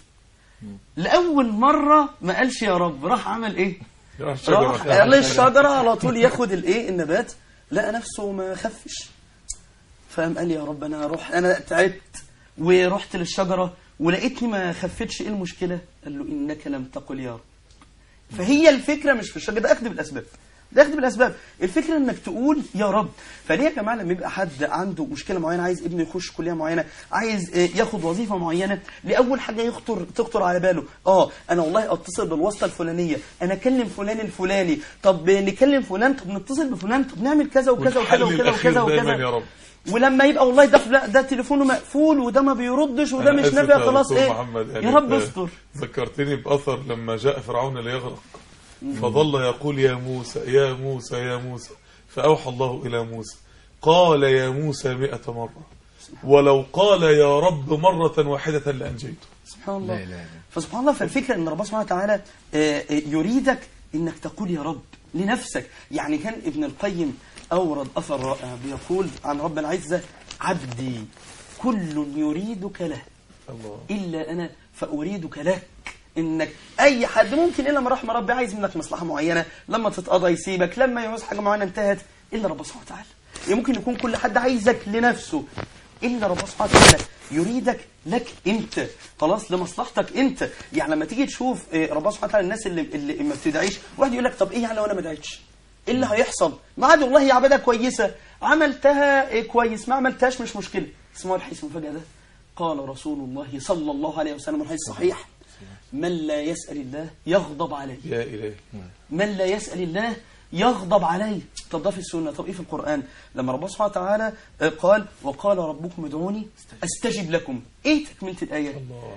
لأول مرة ما قالش يا رب راح عمل إيه؟ راح قال الشجرة على طول ياخد الإيه النبات لقى نفسه ما خفش فقام قال يا رب أنا أروح أنا تعبت ورحت للشجرة ولقيتني ما خفتش إيه المشكلة؟ قال له إنك لم تقل يا رب فهي الفكرة مش في الشجرة ده أخذ بالأسباب ده أخذ بالأسباب الفكرة إنك تقول يا رب فليه يا جماعة لما يبقى حد عنده مشكلة معينة عايز ابنه يخش كلية معينة عايز آه، ياخد وظيفة معينة لأول حاجة يخطر تخطر على باله اه أنا والله أتصل بالواسطة الفلانية أنا أكلم فلان الفلاني طب نكلم فلان طب نتصل بفلان طب نعمل كذا وكذا والحل وكذا وكذا الأخير وكذا دايما وكذا يا رب ولما يبقى والله ده فلا- ده تليفونه مقفول وده ما بيردش وده أنا مش آسف نافع يا خلاص دكتور ايه محمد يعني يا رب أنت استر ذكرتني بأثر لما جاء فرعون ليغرق فظل يقول يا موسى يا موسى يا موسى فأوحى الله إلى موسى قال يا موسى مئة مرة ولو قال يا رب مرة واحدة لأنجيته سبحان الله لا إله إلا فسبحان الله فالفكرة ان ربنا سبحانه وتعالى آه، آه، يريدك انك تقول يا رب لنفسك يعني كان ابن القيم اورد اثر رائع بيقول عن رب العزة عبدي كل يريدك له الله الا انا فاريدك لك انك اي حد ممكن الا من رحم ربي عايز منك مصلحه معينه لما تتقضى يسيبك لما يعوز حاجه معينه انتهت الا ربنا سبحانه وتعالى يعني ممكن يكون كل حد عايزك لنفسه الا ربنا سبحانه وتعالى يريدك لك انت خلاص لمصلحتك انت يعني لما تيجي تشوف آه، ربنا سبحانه وتعالى الناس اللي اللي ما بتدعيش واحد يقول لك طب ايه يعني لو انا ما دعيتش ايه اللي هيحصل ما عادي والله هي عباده كويسه عملتها إيه كويس ما عملتهاش مش مشكله اسمعوا الحديث المفاجاه ده قال رسول الله صلى الله عليه وسلم الحديث صحيح من لا يسأل الله يغضب عليه يا إلهي من لا يسأل الله يغضب عليه طب ده في السنة طب ايه في القرآن لما ربنا سبحانه وتعالى آه، قال وقال ربكم ادعوني استجب لكم ايه تكملة الآية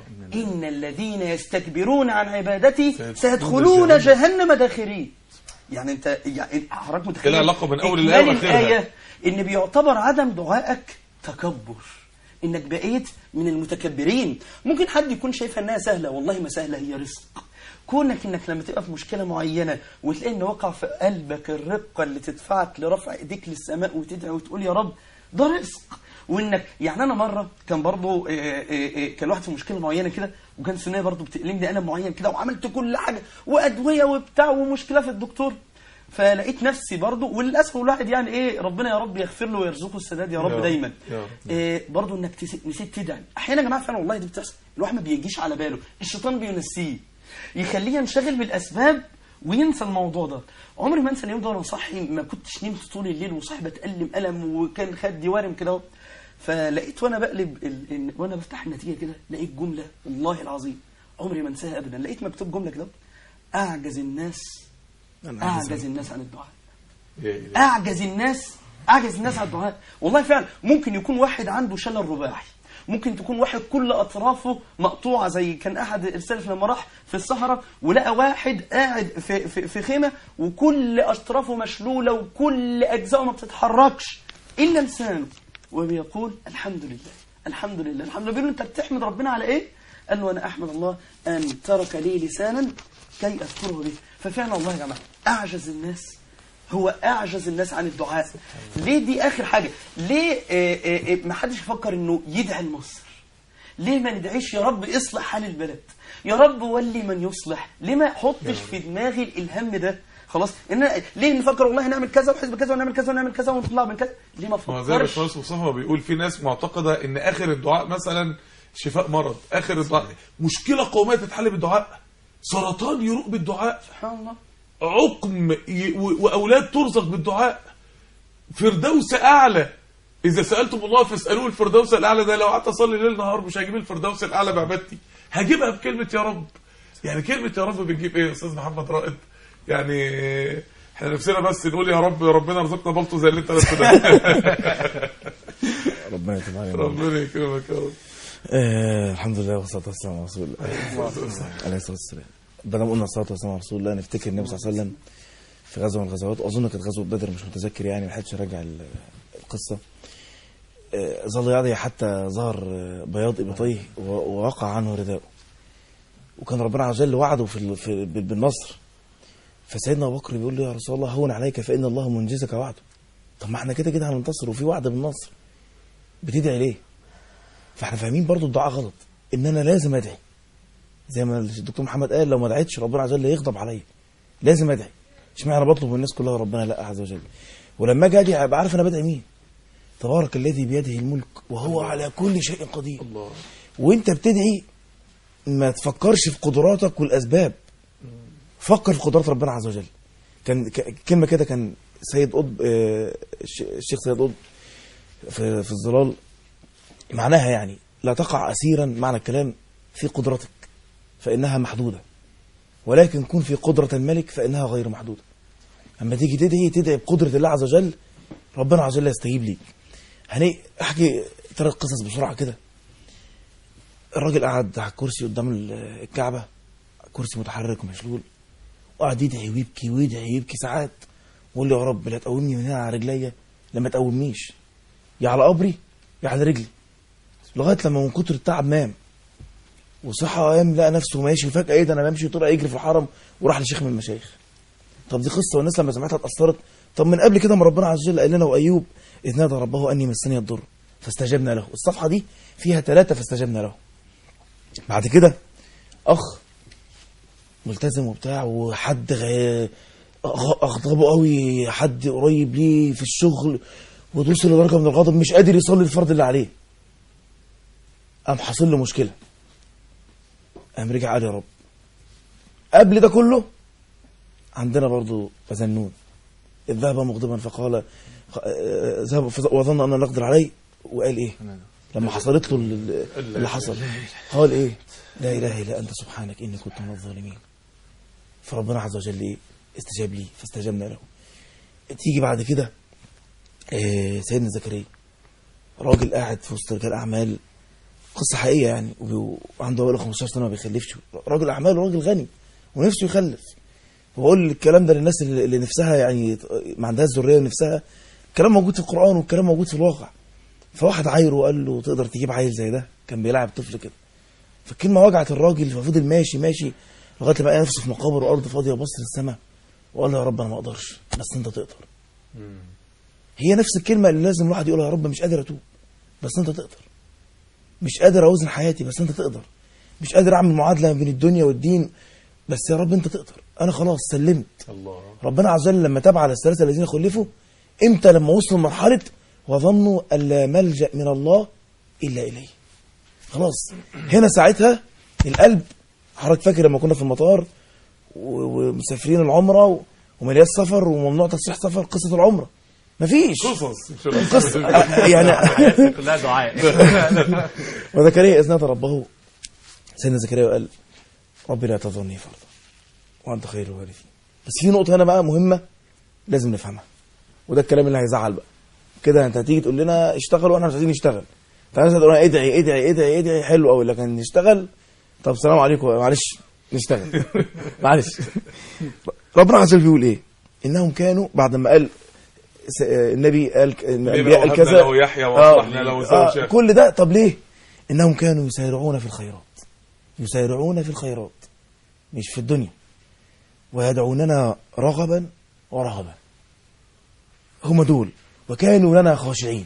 إن الذين يستكبرون عن عبادتي سيدخلون سيدخلون جهنم. جهنم داخرين يعني انت يعني حضرتك متخيل إيه العلاقة بين أول إجمالي الآية وآخرها؟ الآية ان بيعتبر عدم دعائك تكبر انك بقيت من المتكبرين ممكن حد يكون شايفها انها سهله والله ما سهله هي رزق كونك انك لما تبقى في مشكله معينه وتلاقي ان وقع في قلبك الرقه اللي تدفعك لرفع ايديك للسماء وتدعي وتقول يا رب ده رزق وانك يعني انا مره كان برضو آه، آه، آه، كان واحد في مشكله معينه كده وكان سنيه برضو بتألمني الم معين كده وعملت كل حاجه وادويه وبتاع ومشكله في الدكتور فلقيت نفسي برضو وللاسف الواحد يعني ايه ربنا يا رب يغفر له ويرزقه السداد يا يا رب رب، دايما يا رب. إيه برضو انك تس- نسيت تدعي احيانا يا جماعه فعلا والله دي بتحصل الواحد ما بيجيش على باله الشيطان بينسيه يخليه ينشغل بالاسباب وينسى الموضوع ده عمري ما انسى اليوم ده وانا صاحي ما كنتش نمت طول الليل وصاحي بتألم ألم وكان خدي وارم كده اهو. فلقيت وانا بقلب ال... ال- وانا بفتح النتيجه كده لقيت جمله والله العظيم عمري ما انساها ابدا لقيت مكتوب جمله كده اعجز الناس أنا عاجز اعجز الناس عن الدعاء يا إلهي. اعجز الناس اعجز الناس عن الدعاء والله فعلا ممكن يكون واحد عنده شلل رباعي ممكن تكون واحد كل اطرافه مقطوعه زي كان احد السلف لما راح في الصحراء ولقى واحد قاعد في في, في خيمه وكل اطرافه مشلوله وكل اجزائه ما بتتحركش الا لسانه وبيقول الحمد لله الحمد لله الحمد لله بيقول له انت بتحمد ربنا على ايه؟ قال له انا احمد الله ان ترك لي لسانا كي اذكره به ففعلا والله يا جماعه اعجز الناس هو اعجز الناس عن الدعاء ليه دي اخر حاجه ليه آه، آه، آه، ما حدش يفكر انه يدعي لمصر ليه ما ندعيش يا رب اصلح حال البلد يا رب ولي من يصلح ليه ما احطش في دماغي الهم ده خلاص ان ليه نفكر والله هنعمل كذا وحزب كذا ونعمل كذا ونعمل كذا ونطلع من كذا ليه ما ما زي ما افكرش باشمهندس مصطفى بيقول في ناس معتقده ان اخر الدعاء مثلا شفاء مرض اخر الدعاء مشكله قوميه تتحل بالدعاء سرطان يروق بالدعاء سبحان الله عقم ي- و- واولاد ترزق بالدعاء فردوس اعلى اذا سالتم الله فاسالوه الفردوس الاعلى ده لو قعدت اصلي ليل نهار مش هجيب الفردوس الاعلى بعبادتي هجيبها بكلمه يا رب يعني كلمه يا رب بتجيب ايه يا استاذ محمد رائد يعني احنا نفسنا بس نقول يا رب ربنا رزقنا بلطو زي اللي انت لابسه ده ربنا يتوب علينا ربنا يكرمك يا رب آه الحمد لله والصلاه والسلام على رسول الله عليه الصلاه والسلام بدل ما قلنا الصلاه والسلام على رسول الله نفتكر النبي صلى الله عليه وسلم في غزوه من الغزوات اظن كانت غزوه بدر مش متذكر يعني ما حدش راجع ال- القصه آه، ظل يعضي حتى ظهر آه، بياض ابطيه و- ووقع عنه رداؤه وكان ربنا عز وجل وعده في ال- في بال- بالنصر فسيدنا ابو بكر بيقول له يا رسول الله هون عليك فان الله منجزك وعده طب ما احنا كده كده هننتصر وفي وعد بالنصر بتدعي ليه؟ فاحنا فاهمين برضو الدعاء غلط ان انا لازم ادعي زي ما الدكتور محمد قال لو ما دعيتش ربنا عز وجل يغضب عليا لازم ادعي اشمعنى انا بطلب من الناس كلها وربنا لا عز وجل ولما اجي ادعي ابقى عارف انا بدعي مين تبارك الذي بيده الملك وهو على كل شيء قدير الله وانت بتدعي ما تفكرش في قدراتك والاسباب فكر في قدرات ربنا عز وجل كان ك- كلمه كده كان سيد قطب آه، الش- الشيخ سيد قطب في, في الظلال معناها يعني لا تقع اسيرا معنى الكلام في قدرتك فانها محدوده ولكن كن في قدره الملك فانها غير محدوده اما تيجي تدعي تدعي بقدره الله عز وجل ربنا عز وجل يستجيب ليك هني احكي ثلاث قصص بسرعه كده الراجل قعد على الكرسي قدام ال- الكعبه كرسي متحرك ومشلول وقعد يدعي ويبكي ويدعي ويبكي ساعات ويقول لي يا رب لا تقومني من هنا على رجليا لما تقومنيش يا على قبري يا على رجلي لغايه لما من كتر التعب نام وصحى قام لقى نفسه ماشي وفجاه ايه ده انا بمشي طلع يجري في الحرم وراح لشيخ من المشايخ طب دي قصه والناس لما سمعتها اتاثرت طب من قبل كده ما ربنا عز وجل قال لنا وايوب اذ نادى ربه اني مسني الضر فاستجبنا له الصفحه دي فيها ثلاثه فاستجبنا له بعد كده اخ ملتزم وبتاع وحد غ- أغ- اغضبه قوي حد قريب ليه في الشغل وتوصل لدرجه من الغضب مش قادر يصلي الفرض اللي عليه قام حاصل له مشكله قام رجع قال يا رب قبل ده كله عندنا برضو فزنون إذ ذهب مغضبا فقال خ- آه، ذهب فز- وظن ان لا نقدر عليه وقال ايه لما حصلت له ال- اللي حصل قال ايه لا اله الا انت سبحانك اني كنت من الظالمين فربنا عز وجل ايه استجاب لي فاستجبنا له تيجي بعد كده آه، سيدنا زكريا راجل قاعد في وسط رجال اعمال قصه حقيقيه يعني وبي- وعنده بقاله 15 سنه ما بيخلفش راجل اعمال وراجل غني ونفسه يخلف وبقول الكلام ده للناس اللي اللي نفسها يعني ما عندهاش ذريه ونفسها الكلام موجود في القران والكلام موجود في الواقع فواحد عايره وقال له تقدر تجيب عيل زي ده كان بيلعب طفل كده فالكلمه وجعت الراجل ففضل ماشي ماشي لغايه ما لقى نفسه في مقابر وارض فاضيه وبص للسماء وقال له يا رب انا ما اقدرش بس انت تقدر هي نفس الكلمه اللي لازم الواحد يقولها يا رب مش قادر اتوب بس انت تقدر مش قادر اوزن حياتي بس انت تقدر مش قادر اعمل معادله بين الدنيا والدين بس يا رب انت تقدر انا خلاص سلمت الله ربنا عز وجل لما تاب على الثلاثه الذين خلفوا امتى لما وصلوا لمرحله وظنوا ان لا ملجا من الله الا اليه خلاص هنا ساعتها القلب حضرتك فاكر لما كنا في المطار و- ومسافرين العمره و- ومليان سفر وممنوع تصريح سفر قصه العمره مفيش قصص مش القصة. قصه يعني كلها دعاء وزكريا إذ نادى ربه سيدنا زكريا قال ربي لا تذرني فردا وأنت خير الوارثين بس في نقطة هنا بقى مهمة لازم نفهمها وده الكلام اللي هيزعل بقى كده انت هتيجي تقول لنا اشتغل واحنا مش عايزين نشتغل تعالى تقول لنا ادعي ادعي ادعي ادعي حلو قوي لكن نشتغل طب سلام عليكم معلش نشتغل معلش ربنا عز وجل بيقول ايه انهم كانوا بعد ما قال س- النبي قال الانبياء قال وهبنا كذا له يحيى واصلحنا له آه زوجا كل ده طب ليه انهم كانوا يسارعون في الخيرات يسارعون في الخيرات مش في الدنيا ويدعوننا رغبا ورهبا هم دول وكانوا لنا خاشعين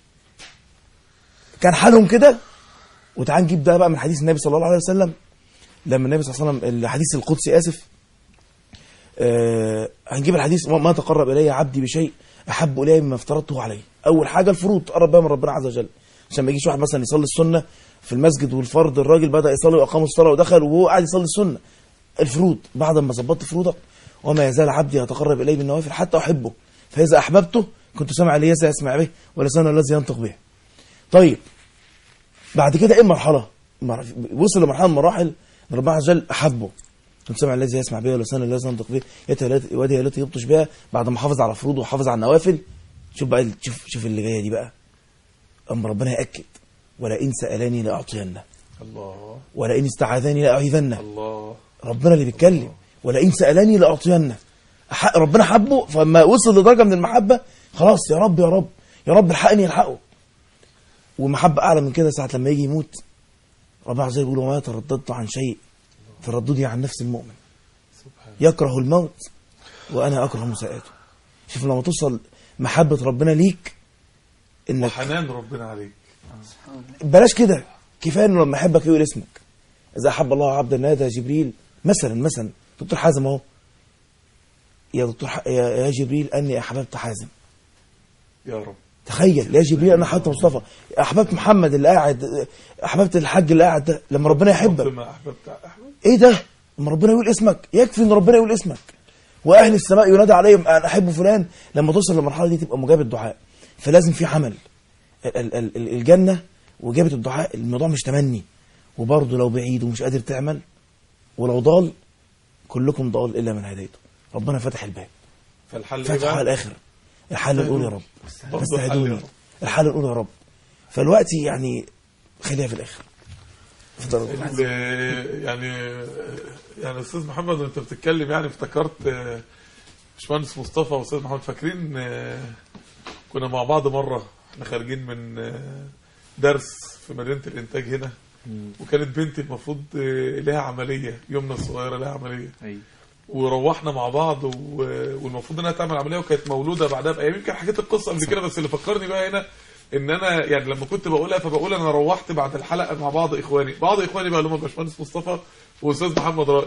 كان حالهم كده وتعال نجيب ده بقى من حديث النبي صلى الله عليه وسلم لما النبي صلى الله عليه وسلم الحديث القدسي اسف آه هنجيب الحديث ما ما تقرب الي عبدي بشيء احب الي مما افترضته عليه اول حاجه الفروض تقرب بها من ربنا عز وجل عشان ما يجيش واحد مثلا يصلي السنه في المسجد والفرض الراجل بدا يصلي واقام الصلاه ودخل وهو قاعد يصلي السنه الفروض بعد ما ظبطت فروضك وما يزال عبدي يتقرب الي بالنوافل حتى احبه فاذا احببته كنت سمع الذي يسمع به ولسانه الذي ينطق به طيب بعد كده ايه المرحله مر- وصل لمرحله من المراحل ان ربنا عز وجل احبه كنت سمع الذي يسمع به ولسانه الذي ينطق به يده التي يبطش بها بعد ما حافظ على فروضه وحافظ على النوافل شوف بقى شوف شوف اللي جايه دي بقى اما ربنا ياكد ولئن سالني لاعطينه الله ولئن استعاذني لاعيذنه الله ربنا اللي بيتكلم ولئن سالني لاعطينه أح- ربنا حبه فلما وصل لدرجه من المحبه خلاص يا رب يا رب يا رب الحقني الحقه ومحبه اعلى من كده ساعه لما يجي يموت ربنا عز وجل يقول وما ترددت عن شيء ترددي عن نفس المؤمن سبحان يكره الموت وانا اكره مساءته شوف لما توصل محبه ربنا ليك انك وحنان ربنا عليك بلاش كده كفايه انه لما يحبك يقول اسمك اذا احب الله عبدا نادى جبريل مثلا مثلا دكتور حازم اهو يا دكتور ح... يا... يا جبريل اني احببت حازم يا رب تخيل يا جبريل انا احببت مصطفى احببت محمد اللي قاعد احببت الحاج اللي قاعد ده لما ربنا يحبك ما احببت احببت ايه ده لما ربنا يقول اسمك يكفي ان ربنا يقول اسمك واهل السماء ينادى عليهم انا احب فلان لما توصل للمرحله دي تبقى مجاب الدعاء فلازم في عمل ال- ال- ال- ال- الجنه واجابه الدعاء الموضوع مش تمني وبرضه لو بعيد ومش قادر تعمل ولو ضال كلكم ضال الا من هديته ربنا فتح الباب فالحل ايه فتحه على بقى؟ الاخر الحل الاولى يا رب برضه الحل يا فاستهدوني رب. الحل الاولى يا رب فالوقت يعني خليها في الاخر افضل ال- يعني يعني استاذ محمد وانت بتتكلم يعني افتكرت آه، باشمهندس مصطفى واستاذ محمد فاكرين آه، كنا مع بعض مره احنا خارجين من آه، درس في مدينه الانتاج هنا وكانت بنتي المفروض آه، لها عمليه يومنا الصغيره لها عمليه ايوه وروحنا مع بعض و... والمفروض انها تعمل عمليه وكانت مولوده بعدها بايام يمكن حكيت القصه قبل كده بس اللي فكرني بقى هنا ان انا يعني لما كنت بقولها فبقول انا روحت بعد الحلقه مع بعض اخواني بعض اخواني بقى اللي هم باشمهندس مصطفى واستاذ محمد رائد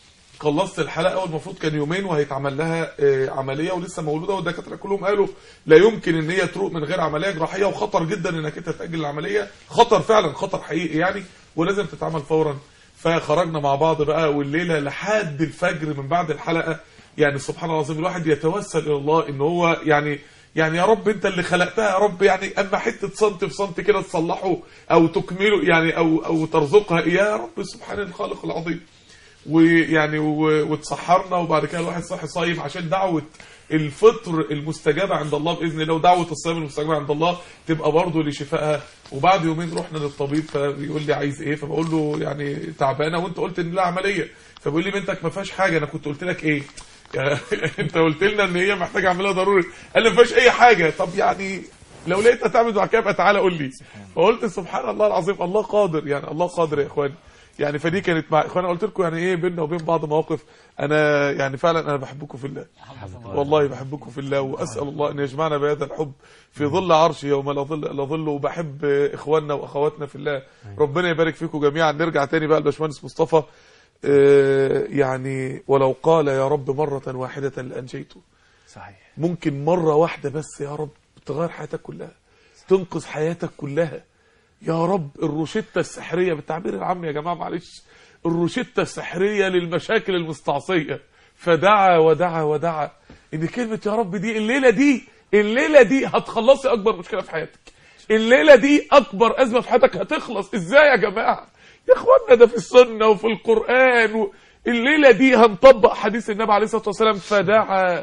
خلصت الحلقه والمفروض كان يومين وهيتعمل لها آه، عمليه ولسه مولوده والدكاتره كلهم قالوا لا يمكن ان هي تروق من غير عمليه جراحيه وخطر جدا انك انت تاجل العمليه خطر فعلا خطر حقيقي يعني ولازم تتعمل فورا فخرجنا مع بعض بقى والليله لحد الفجر من بعد الحلقه يعني سبحان الله العظيم الواحد يتوسل الى الله ان هو يعني يعني يا رب انت اللي خلقتها يا رب يعني اما حته سنت في سنت كده تصلحه او تكمله يعني او او ترزقها اياه يا رب سبحان الخالق العظيم ويعني و- واتسحرنا وبعد كده الواحد صاحي صايم عشان دعوه الفطر المستجابه عند الله باذن الله ودعوه الصيام المستجابه عند الله تبقى برضه لشفائها وبعد يومين رحنا للطبيب فبيقول لي عايز ايه فبقول له يعني تعبانه وانت قلت ان لا عمليه فبيقول لي بنتك ما فيهاش حاجه انا كنت قلت لك ايه يعني انت قلت لنا ان هي محتاجه عمليه ضروري قال لي ما فيهاش اي حاجه طب يعني لو لقيت هتعمل بعد كده يبقى تعالى قول لي فقلت سبحان الله العظيم الله قادر يعني الله قادر يا اخواني يعني فدي كانت مع اخوانا قلت لكم يعني ايه بيننا وبين بعض مواقف انا يعني فعلا انا بحبكم في الله والله بحبكم في الله واسال الله ان يجمعنا بهذا الحب في ظل عرشه يوم لا ظل الا ظله وبحب اخواننا واخواتنا في الله ربنا يبارك فيكم جميعا نرجع تاني بقى لباشمهندس مصطفى آه، يعني ولو قال يا رب مرة واحدة لأنجيته صحيح ممكن مرة واحدة بس يا رب تغير حياتك كلها تنقذ حياتك كلها يا رب الروشتة السحرية بالتعبير العام يا جماعة معلش الروشتة السحرية للمشاكل المستعصية فدعا ودعا ودعا ان كلمة يا رب دي الليلة دي الليلة دي هتخلصي اكبر مشكلة في حياتك الليلة دي اكبر ازمة في حياتك هتخلص ازاي يا جماعة يا اخوانا ده في السنة وفي القرآن و... الليلة دي هنطبق حديث النبي عليه الصلاة والسلام فدعا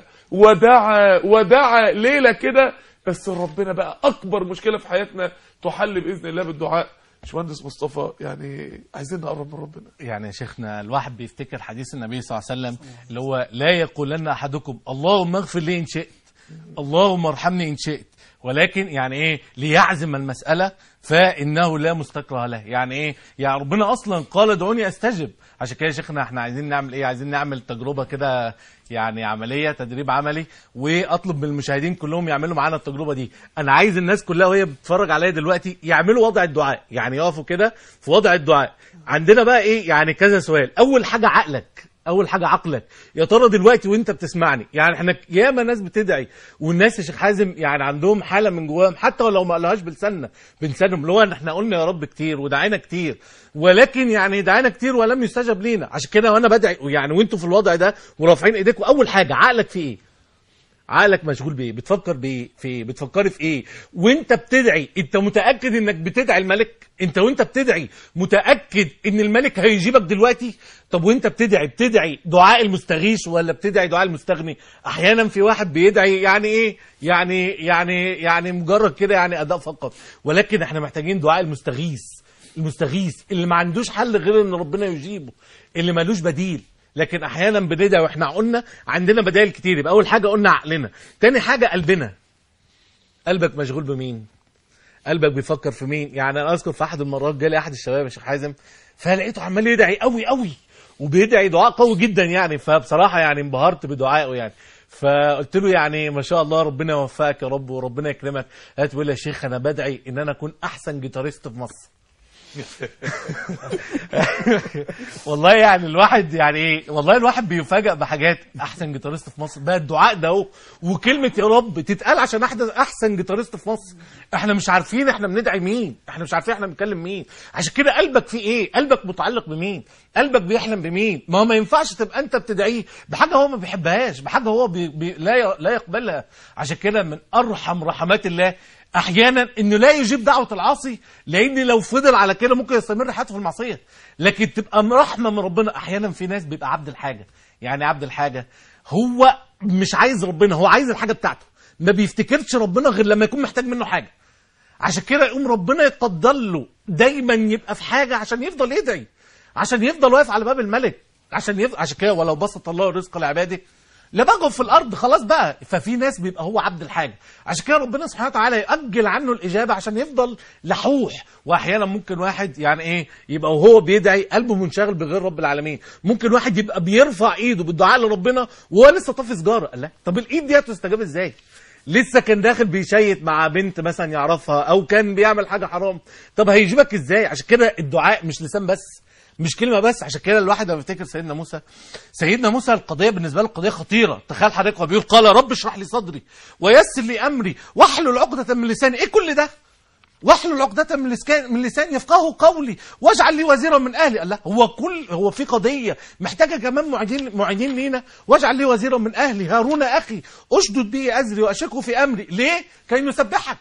ودعا ودعا ليلة كده بس ربنا بقى أكبر مشكلة في حياتنا تحل بإذن الله بالدعاء باشمهندس مصطفى يعني عايزين نقرب من ربنا يعني يا شيخنا الواحد بيفتكر حديث النبي صلى الله عليه وسلم اللي هو لا يقولن احدكم اللهم اغفر لي ان شئت اللهم ارحمني ان شئت ولكن يعني ايه ليعزم المساله فانه لا مستكره له يعني ايه يعني ربنا اصلا قال ادعوني استجب عشان كده يا شيخنا احنا عايزين نعمل ايه عايزين نعمل تجربه كده يعني عمليه تدريب عملي واطلب من المشاهدين كلهم يعملوا معانا التجربه دي انا عايز الناس كلها وهي بتتفرج عليا دلوقتي يعملوا وضع الدعاء يعني يقفوا كده في وضع الدعاء عندنا بقى ايه يعني كذا سؤال اول حاجه عقلك اول حاجه عقلك يا ترى دلوقتي وانت بتسمعني يعني احنا ياما ناس بتدعي والناس يا شيخ حازم يعني عندهم حاله من جواهم حتى ولو ما قالوهاش بلساننا بلسانهم اللي هو ان احنا قلنا يا رب كتير ودعينا كتير ولكن يعني دعينا كتير ولم يستجب لينا عشان كده وانا بدعي يعني وانتوا في الوضع ده ورافعين ايديكم اول حاجه عقلك في ايه عقلك مشغول بايه بتفكر بايه في إيه؟ بتفكري في ايه وانت بتدعي انت متاكد انك بتدعي الملك انت وانت بتدعي متاكد ان الملك هيجيبك دلوقتي طب وانت بتدعي بتدعي دعاء المستغيث ولا بتدعي دعاء المستغني احيانا في واحد بيدعي يعني ايه يعني يعني يعني مجرد كده يعني اداء فقط ولكن احنا محتاجين دعاء المستغيث المستغيث اللي ما عندوش حل غير ان ربنا يجيبه اللي ملوش بديل لكن احيانا بندعي واحنا قلنا عندنا بدائل كتير يبقى اول حاجه قلنا عقلنا تاني حاجه قلبنا قلبك مشغول بمين قلبك بيفكر في مين يعني انا اذكر في احد المرات جالي احد الشباب يا شيخ حازم فلقيته عمال يدعي قوي قوي وبيدعي دعاء قوي جدا يعني فبصراحه يعني انبهرت بدعائه يعني فقلت له يعني ما شاء الله ربنا يوفقك يا رب وربنا يكرمك قالت بيقول لي يا شيخ انا بدعي ان انا اكون احسن جيتاريست في مصر والله يعني الواحد يعني ايه والله الواحد بيفاجئ بحاجات احسن جيتاريست في مصر بقى الدعاء ده اهو وكلمه يا رب تتقال عشان احد احسن جيتاريست في مصر احنا مش عارفين احنا بندعي مين احنا مش عارفين احنا بنتكلم مين عشان كده قلبك فيه ايه قلبك متعلق بمين قلبك بيحلم بمين ما هو ما ينفعش تبقى انت بتدعيه بحاجه هو ما بيحبهاش بحاجه هو بي بي لا ي- لا يقبلها عشان كده من ارحم رحمات الله احيانا انه لا يجيب دعوه العاصي لان لو فضل على كده ممكن يستمر حياته في المعصيه لكن تبقى رحمه من ربنا احيانا في ناس بيبقى عبد الحاجه يعني عبد الحاجه هو مش عايز ربنا هو عايز الحاجه بتاعته ما بيفتكرش ربنا غير لما يكون محتاج منه حاجه عشان كده يقوم ربنا يقدر له دايما يبقى في حاجه عشان يفضل يدعي عشان يفضل واقف على باب الملك عشان يف... عشان كده ولو بسط الله الرزق لعباده لبغوا في الارض خلاص بقى ففي ناس بيبقى هو عبد الحاجه عشان كده ربنا سبحانه وتعالى ياجل عنه الاجابه عشان يفضل لحوح واحيانا ممكن واحد يعني ايه يبقى وهو بيدعي قلبه منشغل بغير رب العالمين ممكن واحد يبقى بيرفع ايده بالدعاء لربنا وهو لسه طافي سجاره قال لا طب الايد دي هتستجاب ازاي لسه كان داخل بيشيت مع بنت مثلا يعرفها او كان بيعمل حاجه حرام طب هيجيبك ازاي عشان كده الدعاء مش لسان بس مش كلمه بس عشان كده الواحد لما بيفتكر سيدنا موسى سيدنا موسى القضيه بالنسبه له قضيه خطيره تخيل حضرتك هو بيقول قال رب اشرح لي صدري ويسر لي امري واحلل عقده من لساني ايه كل ده واحلل عقدة من لسان من لساني يفقهوا قولي واجعل لي وزيرا من اهلي الله هو كل هو في قضيه محتاجه كمان معيدين معيدين لينا واجعل لي وزيرا من اهلي هارون اخي اشدد به ازري واشركه في امري ليه؟ كي نسبحك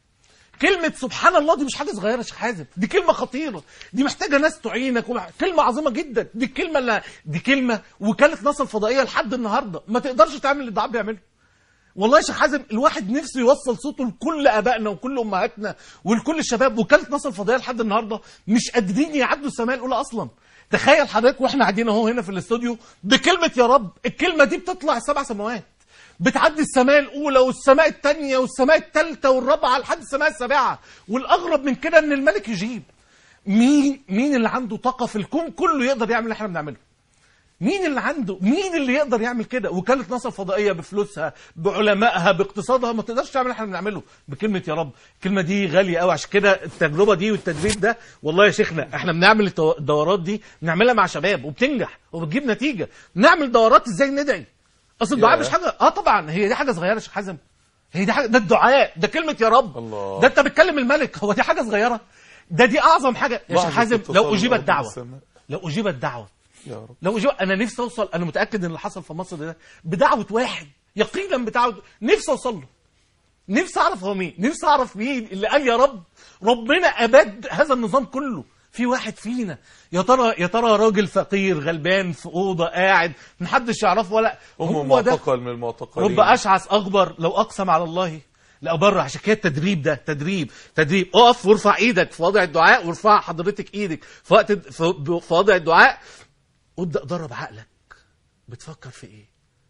كلمة سبحان الله دي مش حاجة صغيرة يا شيخ حازم دي كلمة خطيرة دي محتاجة ناس تعينك ومح... كلمة عظيمة جدا دي الكلمة اللي... دي كلمة وكالة نصر الفضائية لحد النهاردة ما تقدرش تعمل اللي الدعاء بيعمله والله يا شيخ حازم الواحد نفسه يوصل صوته لكل ابائنا وكل امهاتنا ولكل الشباب وكاله نصر الفضائيه لحد النهارده مش قادرين يعدوا السماء الاولى اصلا تخيل حضرتك واحنا قاعدين اهو هنا في الاستوديو بكلمه يا رب الكلمه دي بتطلع سبع سماوات بتعدي السماء الاولى والسماء الثانيه والسماء الثالثه والرابعه لحد السماء السابعه والاغرب من كده ان الملك يجيب مين مين اللي عنده طاقه في الكون كله يقدر يعمل اللي احنا بنعمله مين اللي عنده مين اللي يقدر يعمل كده وكاله نصر فضائيه بفلوسها بعلمائها باقتصادها ما تقدرش تعمل اللي احنا بنعمله بكلمه يا رب الكلمه دي غاليه قوي عشان كده التجربه دي والتدريب ده والله يا شيخنا احنا بنعمل التو- الدورات دي بنعملها مع شباب وبتنجح وبتجيب نتيجه نعمل دورات ازاي ندعي اصل الدعاء ياه. مش حاجه اه طبعا هي دي حاجه صغيره يا شيخ حازم هي دي حاجه ده الدعاء ده كلمه يا رب الله. ده انت بتكلم الملك هو دي حاجه صغيره ده دي اعظم حاجه يا شيخ لحظة حازم اتصال لو اجيبت الأرض دعوه بالسماء. لو اجيبت دعوه يا رب لو اجيب انا نفسي اوصل انا متاكد ان اللي حصل في مصر ده بدعوه واحد يقينا بدعوه نفسي اوصل له نفسي اعرف هو مين نفسي اعرف مين اللي قال يا رب ربنا ابد هذا النظام كله في واحد فينا يا ترى يا ترى راجل فقير غلبان في اوضه قاعد محدش يعرفه ولا هم هو ده معتقل من المعتقلين رب اشعث اغبر لو اقسم على الله لأبر عشان كده التدريب ده تدريب تدريب اقف وارفع ايدك في وضع الدعاء وارفع حضرتك ايدك في وقت في في وضع الدعاء وابدا درب عقلك بتفكر في ايه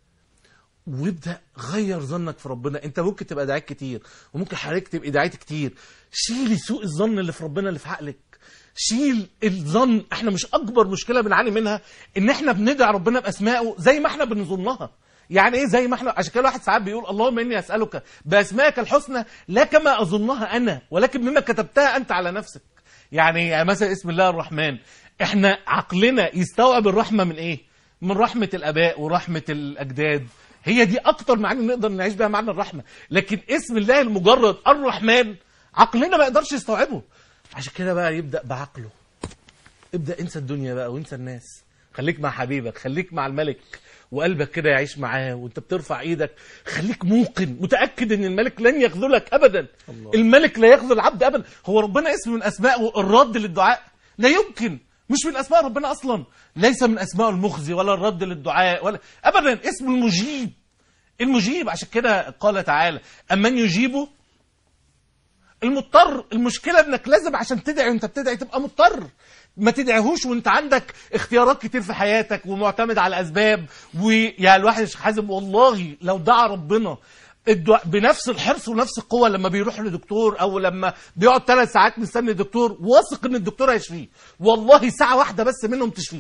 وابدا غير ظنك في ربنا انت ممكن تبقى دعيت كتير وممكن حضرتك تبقى دعيت كتير شيل سوء الظن اللي في ربنا اللي في عقلك شيل الظن احنا مش اكبر مشكله بنعاني منها ان احنا بندعي ربنا باسمائه زي ما احنا بنظنها يعني ايه زي ما احنا عشان كده الواحد ساعات بيقول اللهم اني اسالك باسمائك الحسنى لا كما اظنها انا ولكن بما كتبتها انت على نفسك يعني, يعني مثلا اسم الله الرحمن احنا عقلنا يستوعب الرحمه من ايه من رحمه الاباء ورحمه الاجداد هي دي اكتر معاني نقدر نعيش بيها معنى الرحمه لكن اسم الله المجرد الرحمن عقلنا ما يقدرش يستوعبه عشان كده بقى يبدا بعقله ابدا انسى الدنيا بقى وانسى الناس خليك مع حبيبك خليك مع الملك وقلبك كده يعيش معاه وانت بترفع ايدك خليك موقن متاكد ان الملك لن يخذلك ابدا الله. الملك لا يخذل العبد ابدا هو ربنا اسم من اسمائه الرد للدعاء لا يمكن مش من اسماء ربنا اصلا ليس من اسماء المخزي ولا الرد للدعاء ولا ابدا اسم المجيب المجيب عشان كده قال تعالى امن يجيبه المضطر المشكله انك لازم عشان تدعي وانت بتدعي تبقى مضطر ما تدعيهوش وانت عندك اختيارات كتير في حياتك ومعتمد على اسباب ويا الواحد يا شيخ حازم والله لو دعا ربنا الدعاء بنفس الحرص ونفس القوه لما بيروح لدكتور او لما بيقعد ثلاث ساعات مستني دكتور واثق ان الدكتور هيشفيه والله ساعه واحده بس منهم تشفيه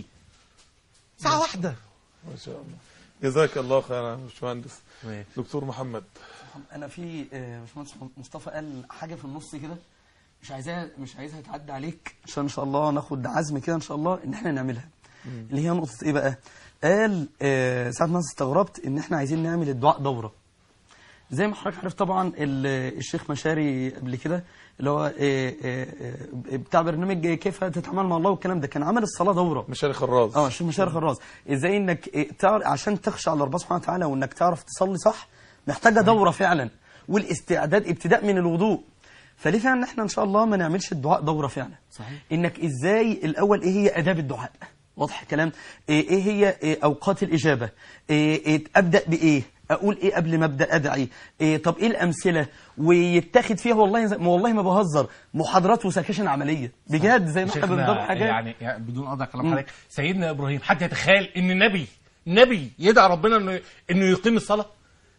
ساعه واحده ما شاء الله جزاك الله خيرا يا باشمهندس دكتور محمد انا في آه، باشمهندس مصطفى قال حاجه في النص كده مش عايزاها مش عايزها تعدي عليك عشان ان شاء الله ناخد عزم كده ان شاء الله ان احنا نعملها اللي هي نقطه ايه بقى قال آه، ساعه ما أنا استغربت ان احنا عايزين نعمل الدعاء دوره زي ما حضرتك عارف طبعا ال- الشيخ مشاري قبل كده اللي هو آه، آه، آه، بتاع برنامج كيف تتعامل مع الله والكلام ده كان عمل الصلاه دوره مشاري خراز اه الشيخ مشاري خراز ازاي انك إيه، تعرف عشان تخشى على ربنا سبحانه وتعالى وانك تعرف تصلي صح محتاجه دوره فعلا والاستعداد ابتداء من الوضوء فليه فعلا احنا ان شاء الله ما نعملش الدعاء دوره فعلا صحيح. انك ازاي الاول ايه هي اداب الدعاء واضح الكلام ايه إيه هي إيه اوقات الاجابه إيه إيه ابدا بايه اقول ايه قبل ما ابدا ادعي إيه طب ايه الامثله ويتاخد فيها والله زي- والله ما بهزر محاضرات وسكاشن عمليه بجد زي ما احنا شيخنا بنضرب حاجات يعني, يعني بدون قطع كلام حضرتك سيدنا ابراهيم حد يتخيل ان نبي نبي يدعى ربنا انه انه يقيم الصلاه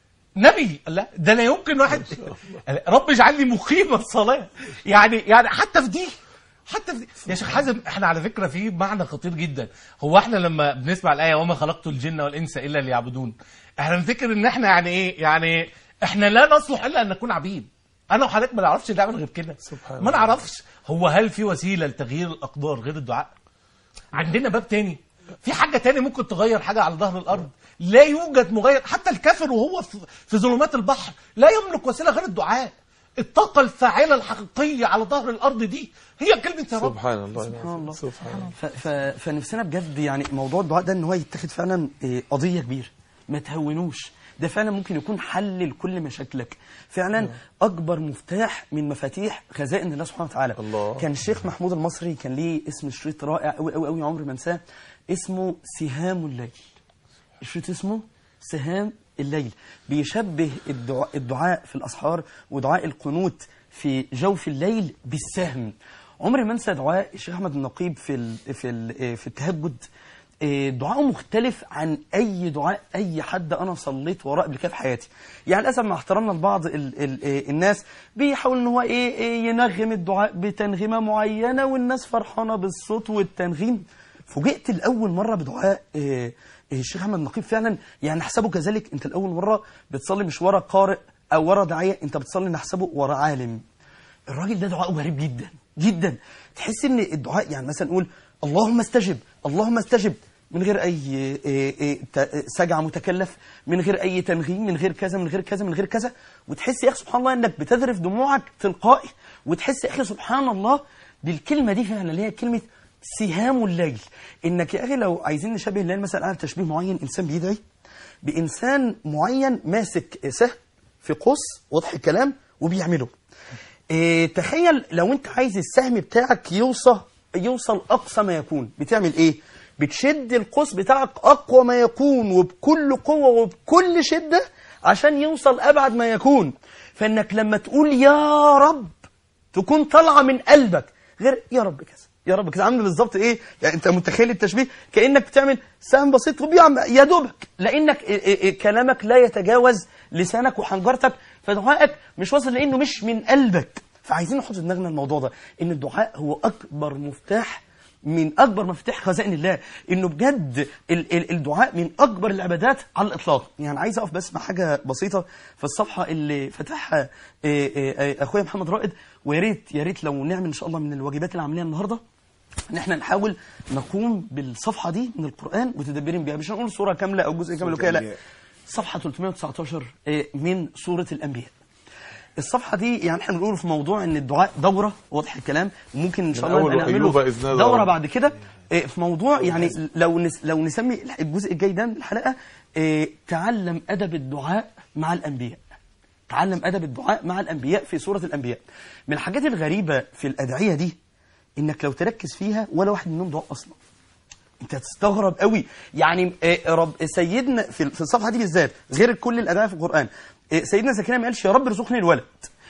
نبي لا ده لا يمكن واحد رب اجعل لي مقيم الصلاه يعني يعني حتى في دي حتى في دي يا شيخ حازم احنا على فكره في معنى خطير جدا هو احنا لما بنسمع الايه وما خلقت الجن والانس الا ليعبدون احنا بنفتكر ان احنا يعني ايه يعني احنا لا نصلح الا ان نكون عبيد انا وحضرتك ما نعرفش نعمل غير كده سبحان ما الله. نعرفش هو هل في وسيله لتغيير الاقدار غير الدعاء عندنا باب تاني في حاجة تاني ممكن تغير حاجة على ظهر الأرض لا يوجد مغير حتى الكافر وهو في, في ظلمات البحر لا يملك وسيلة غير الدعاء الطاقة الفاعلة الحقيقية على ظهر الأرض دي هي كلمة يا رب سبحان الله سبحان الله. سبحان الله ف... ف... فنفسنا بجد يعني موضوع الدعاء ده ان هو يتاخد فعلا إيه، قضيه كبيره ما تهونوش ده فعلا ممكن يكون حل لكل مشاكلك فعلا اكبر مفتاح من مفاتيح خزائن الله سبحانه وتعالى الله. كان الشيخ محمود المصري كان ليه اسم شريط رائع قوي قوي قوي عمري ما انساه اسمه سهام الليل الشريط اسمه سهام الليل بيشبه الدعاء, الدعاء في الأسحار ودعاء القنوت في جوف الليل بالسهم عمري ما انسى دعاء الشيخ احمد النقيب في ال في ال في التهجد إيه، دعاءه مختلف عن اي دعاء اي حد انا صليت وراه قبل كده في حياتي يعني للاسف مع احترامنا لبعض ال ال إيه، الناس بيحاول ان هو ايه إيه، ينغم الدعاء بتنغيمه معينه والناس فرحانه بالصوت والتنغيم فوجئت لاول مره بدعاء آه، آه، الشيخ احمد نقيب فعلا يعني نحسبه كذلك انت لاول مره بتصلي مش ورا قارئ او ورا داعيه انت بتصلي نحسبه ورا عالم الراجل ده دعاءه غريب جدا جدا تحس ان الدعاء يعني مثلا نقول اللهم استجب اللهم استجب من غير اي إيه إيه ت- سجع متكلف من غير اي تنغيم من غير كذا من غير كذا من غير كذا وتحس يا اخي سبحان الله انك بتذرف دموعك تلقائي وتحس يا اخي سبحان الله بالكلمه دي فعلا اللي هي كلمه سهام الليل انك يا اخي لو عايزين نشبه الليل مثلا على تشبيه معين انسان بيدعي بانسان معين ماسك سهم في قوس واضح الكلام وبيعمله إيه تخيل لو انت عايز السهم بتاعك يوصل يوصل اقصى ما يكون بتعمل ايه بتشد القوس بتاعك اقوى ما يكون وبكل قوه وبكل شده عشان يوصل ابعد ما يكون فانك لما تقول يا رب تكون طالعه من قلبك غير يا رب كذا يا رب كذا عامل بالظبط ايه يعني انت متخيل التشبيه كانك بتعمل سهم بسيط وبيعمل يا دوبك لانك إيه إيه إيه كلامك لا يتجاوز لسانك وحنجرتك فدعائك مش واصل لانه مش من قلبك فعايزين نحط في دماغنا الموضوع ده ان الدعاء هو اكبر مفتاح من اكبر مفاتيح خزائن الله انه بجد ال- ال- الدعاء من اكبر العبادات على الاطلاق يعني عايز اقف بس مع حاجه بسيطه في الصفحه اللي فتحها آه، آه، آه، اخويا محمد رائد ويا ريت يا ريت لو نعمل ان شاء الله من الواجبات اللي عاملينها النهارده ان احنا نحاول نقوم بالصفحه دي من القران متدبرين بيها مش هنقول سوره كامله او جزء كامل وكده لا الأنبياء. صفحه 319 آه، من سوره الانبياء الصفحه دي يعني احنا بنقول في موضوع ان الدعاء دوره واضح الكلام ممكن ان شاء من الله أول نبقى وأيوب نعمله إذ نادى دوره ربه. بعد كده آه، في موضوع يعني لو نس لو نسمي الجزء الجاي ده من الحلقه آه، تعلم ادب الدعاء مع الانبياء تعلم ادب الدعاء مع الانبياء في سوره الانبياء من الحاجات الغريبه في الادعيه دي انك لو تركز فيها ولا واحد منهم دعاء اصلا انت هتستغرب قوي يعني آه، رب سيدنا في في الصفحه دي بالذات غير كل الادعيه في القران آه، سيدنا زكريا ما قالش يا رب ارزقني الولد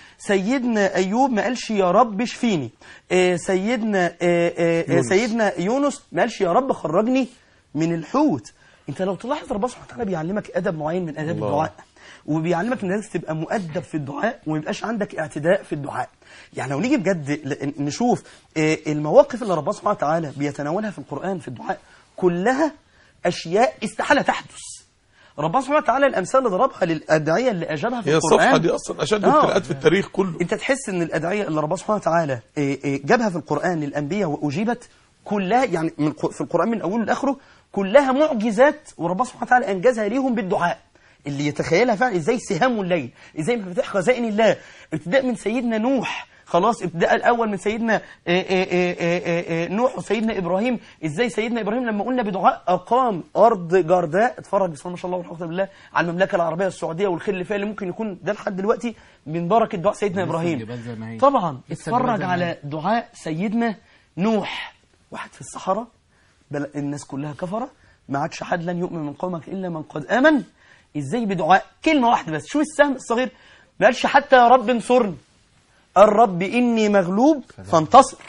سيدنا ايوب ما قالش يا رب اشفيني آه، سيدنا آه، آه، آه، يونس. سيدنا يونس ما قالش يا رب خرجني من الحوت انت لو تلاحظ ربنا سبحانه وتعالى بيعلمك ادب معين من اداب الله. الدعاء وبيعلمك ان لازم تبقى مؤدب في الدعاء وما يبقاش عندك اعتداء في الدعاء يعني لو نيجي بجد ل- نشوف آه، المواقف اللي ربنا سبحانه وتعالى بيتناولها في القرآن في الدعاء كلها أشياء استحالة تحدث ربنا سبحانه وتعالى الأمثال اللي ضربها للأدعية اللي أجابها في هي القرآن الصفحه دي اصلا اشد آه. الابتلاءات في التاريخ كله انت تحس ان الادعيه اللي ربنا سبحانه وتعالى إيه، إيه، جابها في القران للانبياء واجيبت كلها يعني من الق- في القران من اوله لاخره كلها معجزات وربنا سبحانه وتعالى انجزها ليهم بالدعاء اللي يتخيلها فعلا ازاي سهام الليل ازاي مفاتيح خزائن الله ابتداء من سيدنا نوح خلاص ابتداء الاول من سيدنا إيه، إيه، إيه، إيه، إيه، إيه، نوح وسيدنا ابراهيم ازاي سيدنا ابراهيم لما قلنا بدعاء اقام ارض جرداء اتفرج بسم الله ما شاء الله والحمد لله على المملكه العربيه السعوديه والخير اللي فيها اللي ممكن يكون ده لحد دلوقتي من بركه دعاء سيدنا لسه ابراهيم الجبال زي ما هي. طبعا لسه الجبال اتفرج زي ما على هي. دعاء سيدنا نوح واحد في الصحراء بل الناس كلها كفره ما عادش حد لن يؤمن من قومك الا من قد امن ازاي بدعاء كلمه واحده بس شو السهم الصغير ما قالش حتى يا رب انصرني الرب اني مغلوب فانتصر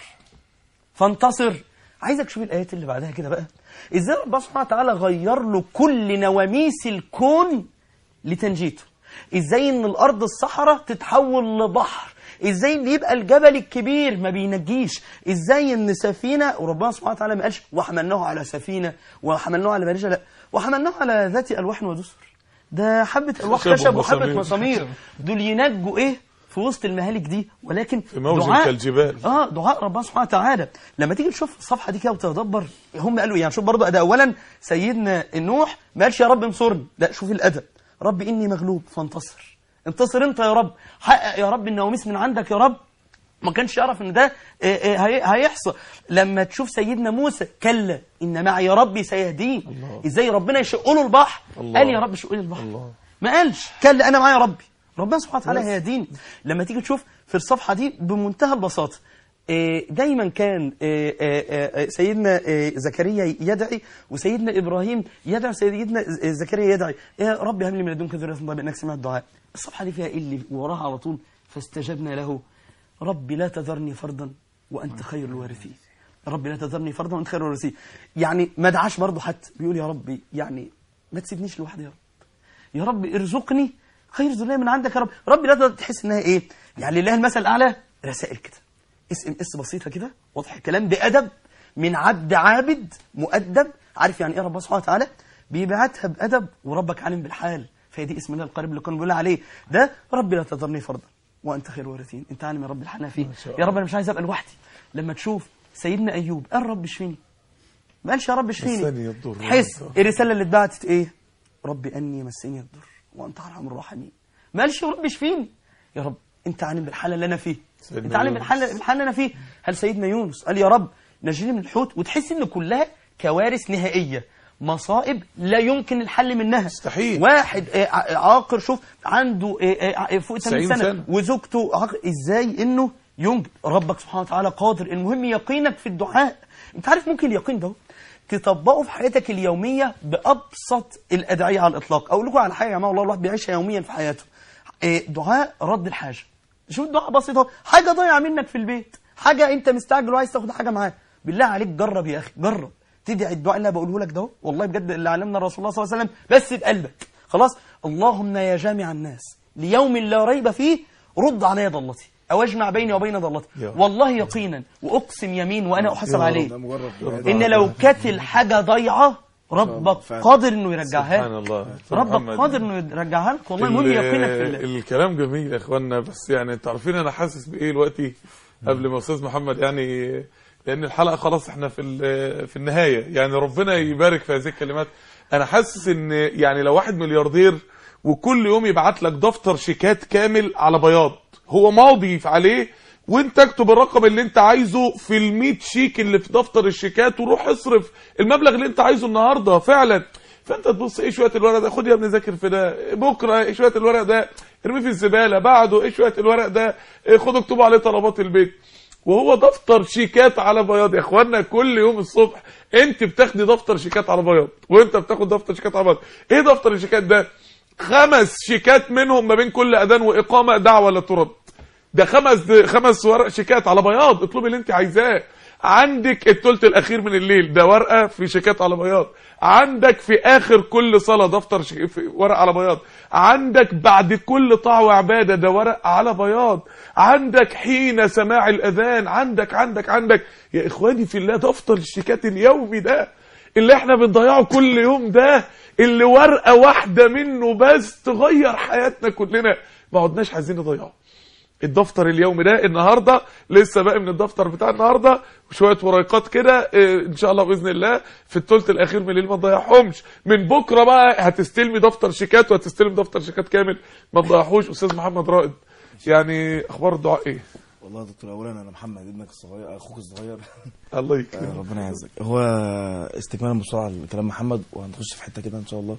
فانتصر عايزك تشوف الايات اللي بعدها كده بقى ازاي ربنا سبحانه وتعالى غير له كل نواميس الكون لتنجيته ازاي ان الارض الصحراء تتحول لبحر ازاي ان يبقى الجبل الكبير ما بينجيش ازاي ان سفينه وربنا سبحانه وتعالى ما قالش وحملناه على سفينه وحملناه على بريشه لا وحملناه على ذات الواح ودسر ده حبه الواح خشب خشب وحبه ومسامير. مسامير دول ينجوا ايه في وسط المهالك دي ولكن في موج دعاء- كالجبال. اه دعاء ربنا سبحانه وتعالى لما تيجي تشوف الصفحه دي كده وتتدبر هم قالوا إيه؟ يعني شوف برضه ده اولا سيدنا نوح ما قالش يا رب انصرني لا شوف الادب رب اني مغلوب فانتصر انتصر انت يا رب حقق يا رب النواميس من عندك يا رب ما كانش يعرف ان ده آه، آه، هي- هيحصل لما تشوف سيدنا موسى كلا ان معي ربي سيهدين ازاي ربنا يشق له البحر الله. قال يا رب شق لي البحر الله. ما قالش كلا انا معايا ربي ربنا سبحانه وتعالى هيهديني لما تيجي تشوف في الصفحه دي بمنتهى البساطه آه، دايما كان آه، آه، آه، سيدنا آه، زكريا يدعي وسيدنا ابراهيم يدعي وسيدنا ز- زكريا يدعي يا رب هب لي من لدنك ذريه طيبه انك سمعت الدعاء الصفحه دي فيها ايه اللي وراها على طول فاستجبنا له رب لا تذرني فردا وانت خير الوارثين رب لا تذرني فردا وانت خير الوارثين يعني ما دعاش برضه حتى بيقول يا ربي يعني ما تسيبنيش لوحدي يا رب يا رب ارزقني خير ذريه من عندك يا رب رب لا تقدر تحس انها ايه يعني لله المثل الاعلى رسائل كده اس ام اس بسيطه كده واضح الكلام بادب من عبد عابد مؤدب عارف يعني ايه ربنا سبحانه وتعالى بيبعتها بادب وربك عالم بالحال فهي دي اسم الله القريب اللي كنا بنقول عليه ده ربي لا تذرني فردا وانت خير الوارثين انت عالم يا رب الحال فيه يا رب انا مش عايز ابقى لوحدي لما تشوف سيدنا ايوب قال رب اشفيني ما قالش يا رب اشفيني مسني الضر حس الرساله اللي اتبعتت ايه ربي اني مسني الضر وانت ارحم الراحمين ما قالش يا رب اشفيني يا رب انت عالم بالحاله اللي انا فيه سيدنا انت عالم يونس. بالحاله بالحاله اللي انا فيه هل سيدنا يونس قال يا رب نجيني من الحوت وتحس ان كلها كوارث نهائيه مصائب لا يمكن الحل منها مستحيل. واحد آه، ع- عاقر شوف عنده آه، آه، فوق 80 90 سنه, سنة. وزوجته عاقر ازاي انه ينجب ربك سبحانه وتعالى قادر المهم يقينك في الدعاء انت عارف ممكن اليقين ده تطبقه في حياتك اليوميه بابسط الادعيه على الاطلاق اقول لكم على حاجه يا جماعه والله الواحد بيعيشها يوميا في حياته آه، دعاء رد الحاجه شوف الدعاء بسيط اهو حاجه ضايعه منك في البيت حاجه انت مستعجل وعايز تاخد حاجه معاه بالله عليك جرب يا اخي جرب تدعي الدعاء اللي أنا بقوله لك ده والله بجد اللي علمنا الرسول الله صلى الله عليه وسلم بس بقلبك خلاص اللهم يا جامع الناس ليوم لا ريب فيه رد علي ضلتي او اجمع بيني وبين ضلتي يا رب. والله يقينا واقسم يمين وانا احاسب عليه ده مجرد ان لو كانت الحاجه ضايعه ربك فعلا. قادر انه يرجعها سبحان لك الله ربك محمد. قادر انه يرجعها لك والله المهم ال- يقينك في الله الكلام جميل يا اخوانا بس يعني انتوا عارفين انا حاسس بايه دلوقتي قبل ما استاذ محمد يعني لان الحلقه خلاص احنا في ال- في النهايه يعني ربنا يبارك في هذه الكلمات انا حاسس ان يعني لو واحد ملياردير وكل يوم يبعت لك دفتر شيكات كامل على بياض هو ماضي عليه وانت اكتب الرقم اللي انت عايزه في ال شيك اللي في دفتر الشيكات وروح اصرف المبلغ اللي انت عايزه النهارده فعلا فانت تبص ايه شويه الورق ده خد يا ابني ذاكر في ده بكره ايه شويه الورق ده ارميه في الزباله بعده ايه شويه الورق ده إيه خد اكتبوا عليه طلبات البيت وهو دفتر شيكات على بياض يا اخوانا كل يوم الصبح انت بتاخدي دفتر شيكات على بياض وانت بتاخد دفتر شيكات على بياض ايه دفتر الشيكات ده خمس شيكات منهم ما بين كل اذان واقامه دعوه لا ترد ده خمس خمس ورق شيكات على بياض اطلبي اللي انت عايزاه عندك الثلث الاخير من الليل ده ورقه في شيكات على بياض عندك في اخر كل صلاه دفتر شي... في ورق على بياض عندك بعد كل طاعه وعباده ده ورق على بياض عندك حين سماع الاذان عندك عندك عندك يا اخواني في الله دفتر الشيكات اليومي ده اللي احنا بنضيعه كل يوم ده اللي ورقه واحده منه بس تغير حياتنا كلنا ما عدناش عايزين نضيعه الدفتر اليومي ده النهارده لسه باقي من الدفتر بتاع النهارده وشويه ورقات كده اه، ان شاء الله باذن الله في الثلث الاخير من الليل ما تضيعهمش من بكره بقى هتستلمي دفتر شيكات وهتستلمي دفتر شيكات كامل ما تضيعهوش استاذ محمد رائد يعني اخبار الدعاء ايه والله يا دكتور اولا انا محمد ابنك الصغير اخوك الصغير الله يكرمك آه، ربنا يعزك هو استكمالا بسرعه لكلام محمد وهنخش في حته كده ان شاء الله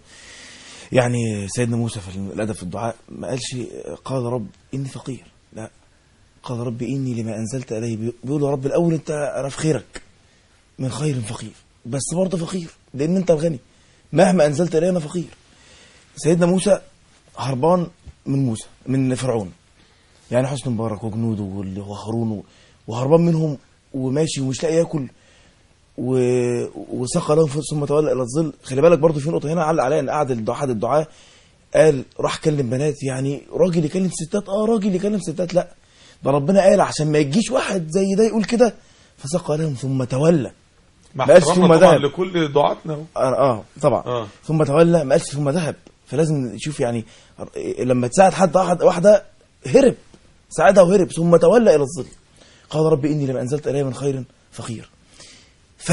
يعني سيدنا موسى في الادب في الدعاء ما قالش قال رب اني فقير لا قال رب اني لما انزلت اليه بي- بيقول يا رب الاول انت انا في خيرك من خير فقير بس برضه فقير لان انت الغني مهما انزلت الي انا فقير سيدنا موسى هربان من موسى من فرعون يعني حسن مبارك وجنوده وال- وهارون و- وهربان منهم وماشي ومش لاقي ياكل و... وسقى لهم ثم تولى الى الظل خلي بالك برضو في نقطه هنا علق عليها ان قعد الدعاء احد الدعاء قال راح كلم بنات يعني راجل يكلم ستات اه راجل يكلم ستات لا ده ربنا قال عشان ما يجيش واحد زي ده يقول كده فسقى لهم ثم تولى مع بقاش احترامنا ثم طبعا ذهب. لكل دعاتنا اهو. اه, آه طبعا آه. آه. ثم تولى ما قالش ثم ذهب فلازم نشوف يعني لما تساعد حد واحد واحده هرب ساعدها وهرب ثم تولى الى الظل قال رب اني لما انزلت الي من خير فقير ف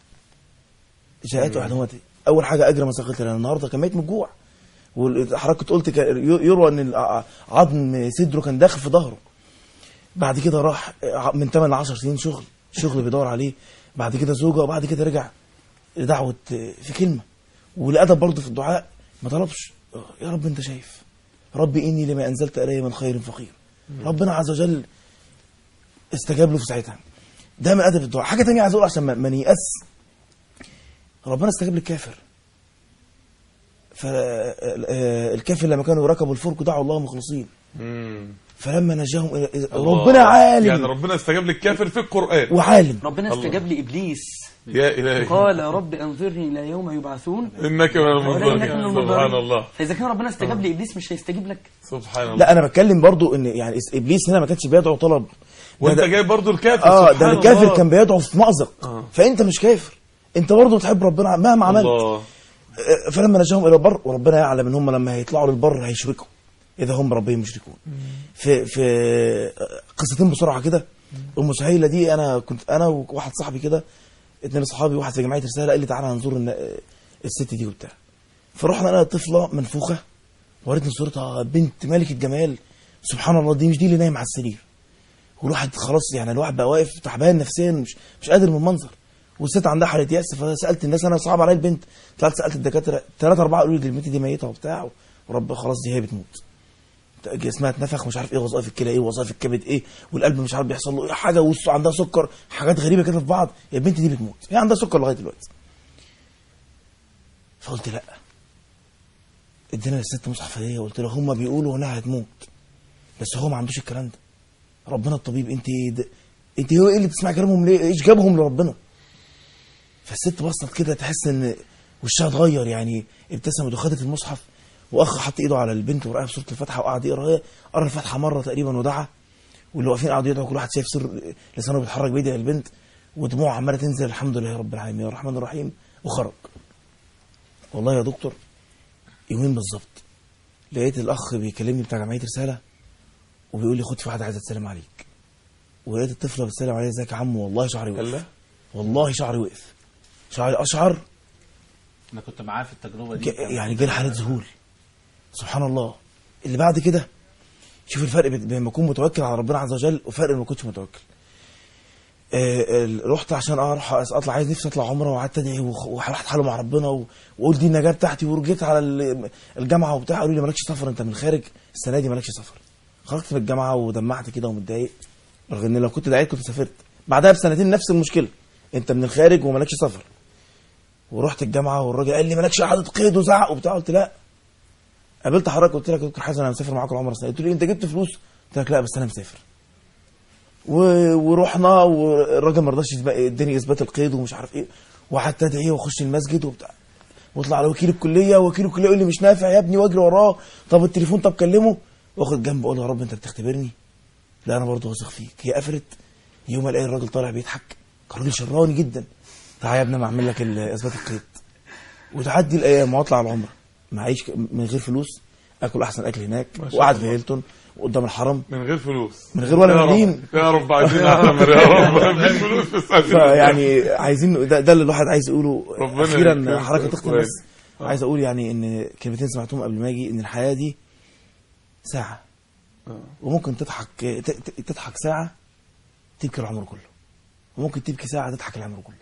جاءت واحده اول حاجه اجرى ما سقيت لنا النهارده كان ميت من الجوع وحضرتك قلت كان يروى ان الع- عظم صدره كان داخل في ظهره بعد كده راح من 8 ل 10 سنين شغل شغل بيدور عليه بعد كده زوجه وبعد كده رجع لدعوه في كلمه والادب برضه في الدعاء ما طلبش يا رب انت شايف ربي اني لما انزلت الي من خير فقير ربنا عز وجل استجاب له في ساعتها ده من ادب الدعاء حاجه تانية عايز اقول عشان ما ما نيأس ربنا استجاب للكافر فالكافر لما كانوا ركبوا الفلك دعوا الله مخلصين مم. فلما نجاهم إلى إلى- الله. ربنا عالم يعني ربنا استجاب للكافر في القرآن وعالم ربنا الله. استجاب لابليس يا إلهي قال رب انظرني الى يوم يبعثون إنك من ولا انك من المنظرين المنظرين سبحان الله فاذا كان ربنا استجاب لابليس مش هيستجيب لك سبحان الله لا انا بتكلم برضو ان يعني ابليس هنا ما كانش بيدعو طلب وانت ده- جاي برضو الكافر اه سبحان ده الكافر الله. كان بيدعو في مأزق آه. فانت مش كافر انت برضه بتحب ربنا مهما عملت الله فلما نجاهم الى البر وربنا يعلم ان هم لما هيطلعوا للبر هيشركوا اذا هم بربهم يشركون في في قصتين بسرعه كده ام سهيله دي انا كنت انا وواحد صاحبي كده اتنين صحابي واحد في جمعيه رساله قال لي تعالى هنزور الن- الست دي وبتاع فرحنا انا طفله منفوخه وريتني صورتها بنت ملكه جمال سبحان الله دي مش دي اللي نايم على السرير والواحد خلاص يعني الواحد بقى واقف تعبان نفسيا مش مش قادر من المنظر والست عندها حاله يأس فسالت الناس انا صعب عليا البنت طلعت سالت الدكاتره ثلاثه اربعه قالوا لي دي البنت دي ميته وبتاع ورب خلاص دي هي بتموت جسمها اتنفخ مش عارف ايه وظائف الكلى ايه وظائف الكبد ايه والقلب مش عارف بيحصل له ايه حاجه وسط عندها سكر حاجات غريبه كده في بعض يا البنت دي بتموت هي عندها سكر لغايه دلوقتي فقلت لا ادينا للست مصحف هديه وقلت له هم بيقولوا انها هتموت بس هو ما عندوش الكلام ده ربنا الطبيب انت د... انت هو ايه اللي بتسمع كلامهم ليه ايش جابهم لربنا فالست بصت كده تحس ان وشها اتغير يعني ابتسمت وخدت المصحف واخ حط ايده على البنت وراها بسوره الفاتحه وقعد يقرا هي قرا الفاتحه مره تقريبا ودعا واللي واقفين قعدوا يدعوا كل واحد شايف سر لسانه بيتحرك بايدي البنت ودموع عماله تنزل الحمد لله رب العالمين يا الرحمن الرحيم وخرج والله يا دكتور يومين بالظبط لقيت الاخ بيكلمني بتاع جمعيه رساله وبيقول لي خد في واحده عايزه تسلم عليك ولقيت الطفله بتسلم عليا ازيك يا عم والله شعري وقف الله والله شعري وقف شعري اشعر انا كنت معاه في التجربه دي ج- يعني جالي حاله ذهول سبحان الله اللي بعد كده شوف الفرق بين بين ما اكون متوكل على ربنا عز وجل وفرق ما كنتش متوكل آه، ال- رحت عشان اروح اطلع عايز نفسي اطلع عمره وقعدت ادعي وخ- ورحت حاله مع ربنا و- واقول دي النجاه بتاعتي ورجيت على ال- الجامعه وبتاع قالوا لي مالكش سفر انت من خارج السنه دي مالكش سفر خرجت من الجامعه ودمعت كده ومتضايق رغم ان لو كنت دعيت كنت سافرت بعدها بسنتين نفس المشكله انت من الخارج ومالكش سفر ورحت الجامعه والراجل قال لي مالكش اعاده قيد وزعق وبتاع قلت لا قابلت حضرتك قلت لك يا دكتور حسن انا مسافر معاكم العمره السنه قلت لي انت جبت فلوس قلت لك لا بس انا مسافر و... ورحنا والراجل ما رضاش يسبق- يديني اثبات القيد ومش عارف ايه وقعدت ادعي واخش المسجد وبتاع واطلع على وكيل الكليه وكيل الكليه يقول لي مش نافع يا ابني واجري وراه طب التليفون طب كلمه واخد جنب اقول له يا رب انت بتختبرني لا انا برضه واثق فيك هي قفلت يوم الاقي الراجل طالع بيضحك كان راجل شراني جدا تعالى يا ابني ما اعمل لك ال- اثبات القيد وتعدي الايام واطلع العمره معيش ك- من غير فلوس اكل احسن اكل هناك ما شاء وقعد الله. في هيلتون وقدام الحرم من غير فلوس من غير ولا يا رب. مليم. يا رب عايزين نعمر يا رب مفيش فلوس بس عايزين فيعني عايزين ده, ده اللي الواحد عايز يقوله ربنا اخيرا يكرمك حركه يا تختم إخوان. بس عايز اقول يعني ان كلمتين سمعتهم قبل ما اجي ان الحياه دي ساعه آه. وممكن تضحك ت- ت- تضحك ساعه تبكي العمر كله وممكن تبكي ساعه تضحك العمر كله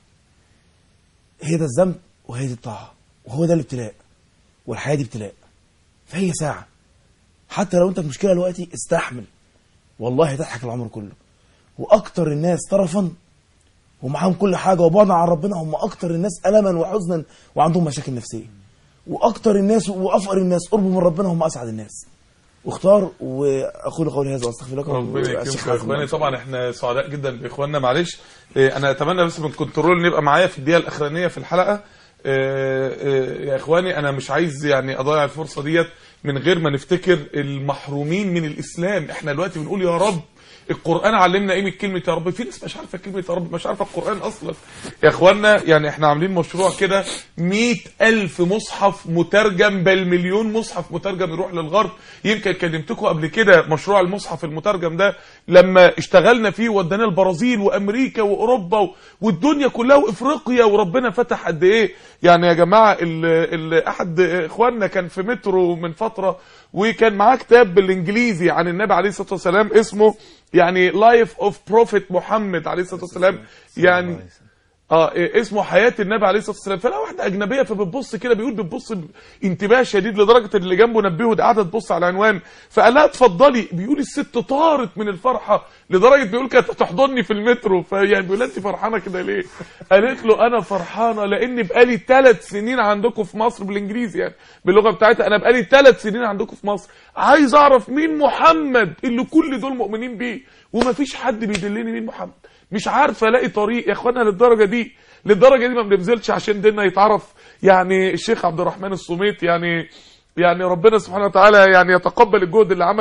هي ده الذنب وهي دي الطاعه وهو ده الابتلاء والحياه دي ابتلاء فهي ساعه حتى لو انت في مشكله دلوقتي استحمل والله هتضحك العمر كله واكتر الناس طرفا ومعاهم كل حاجه وبعدا عن ربنا هم اكتر الناس الما وحزنا وعندهم مشاكل نفسيه واكتر الناس وافقر الناس قربوا من ربنا هم اسعد الناس واختار واقول قولي هذا واستغفر لكم ربنا يكرمك والشيخ يا حازم اخواني الله. طبعا احنا سعداء جدا باخواننا معلش إيه، انا اتمنى بس من كنترول نبقى معايا في الدقيقه الاخرانيه في الحلقه إيه، إيه، يا اخواني انا مش عايز يعني اضيع الفرصه ديت من غير ما نفتكر المحرومين من الاسلام احنا دلوقتي بنقول يا رب القرآن علمنا قيمة كلمة يا رب في ناس مش عارفة كلمة يا رب مش عارفة القرآن أصلا يا إخوانا يعني إحنا عاملين مشروع كده مئة ألف مصحف مترجم بل مليون مصحف مترجم يروح للغرب يمكن كلمتكم قبل كده مشروع المصحف المترجم ده لما اشتغلنا فيه ودانا البرازيل وأمريكا وأوروبا و- والدنيا كلها وإفريقيا وربنا فتح قد إيه يعني يا جماعة ال ال أحد إخواننا كان في مترو من فترة وكان معاه كتاب بالإنجليزي عن النبي عليه الصلاة والسلام اسمه يعني لايف اوف بروفيت محمد عليه الصلاه والسلام يعني اه إيه اسمه حياه النبي عليه الصلاه والسلام فلا واحده اجنبيه فبتبص كده بيقول بتبص بانتباه شديد لدرجه ان اللي جنبه نبهه ده قاعده تبص على العنوان فقال لها اتفضلي بيقول الست طارت من الفرحه لدرجه بيقول كانت تحضني في المترو فيعني بيقول لها انت فرحانه كده ليه؟ قالت له انا فرحانه لان بقالي ثلاث سنين عندكم في مصر بالانجليزي يعني باللغه بتاعتها انا بقالي ثلاث سنين عندكم في مصر عايز اعرف مين محمد اللي كل دول مؤمنين بيه ومفيش حد بيدلني مين محمد مش عارف الاقي طريق يا اخوانا للدرجه دي للدرجه دي ما بنبذلش عشان ديننا يتعرف يعني الشيخ عبد الرحمن الصميت يعني يعني ربنا سبحانه وتعالى يعني يتقبل الجهد اللي عمله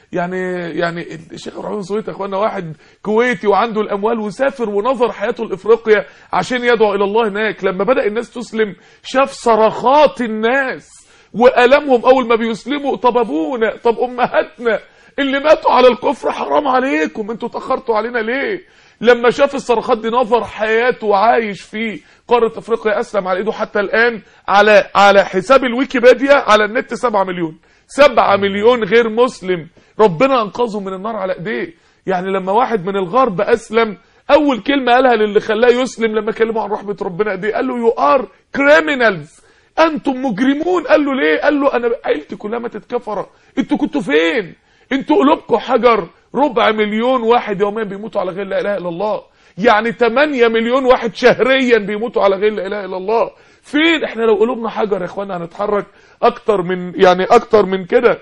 يعني يعني الشيخ ابراهيم سويت يا اخوانا واحد كويتي وعنده الاموال وسافر ونظر حياته لافريقيا عشان يدعو الى الله هناك لما بدا الناس تسلم شاف صرخات الناس والامهم اول ما بيسلموا طب ابونا طب امهاتنا اللي ماتوا على الكفر حرام عليكم انتوا اتاخرتوا علينا ليه لما شاف الصرخات دي نظر حياته وعايش في قاره افريقيا اسلم على ايده حتى الان على على حساب الويكيبيديا على النت 7 مليون 7 مليون غير مسلم ربنا انقذهم من النار على ايديه يعني لما واحد من الغرب اسلم اول كلمه قالها للي خلاه يسلم لما كلمه عن رحمه ربنا قد ايه قال له يو ار كريمنالز انتم مجرمون قال له ليه قال له انا عيلتي كلها ماتت كفره انتوا كنتوا فين انتوا قلوبكم حجر ربع مليون واحد يوميا بيموتوا على غير لا اله الا الله يعني 8 مليون واحد شهريا بيموتوا على غير لا اله الا الله فين احنا لو قلوبنا حجر يا اخوانا هنتحرك اكتر من يعني اكتر من كده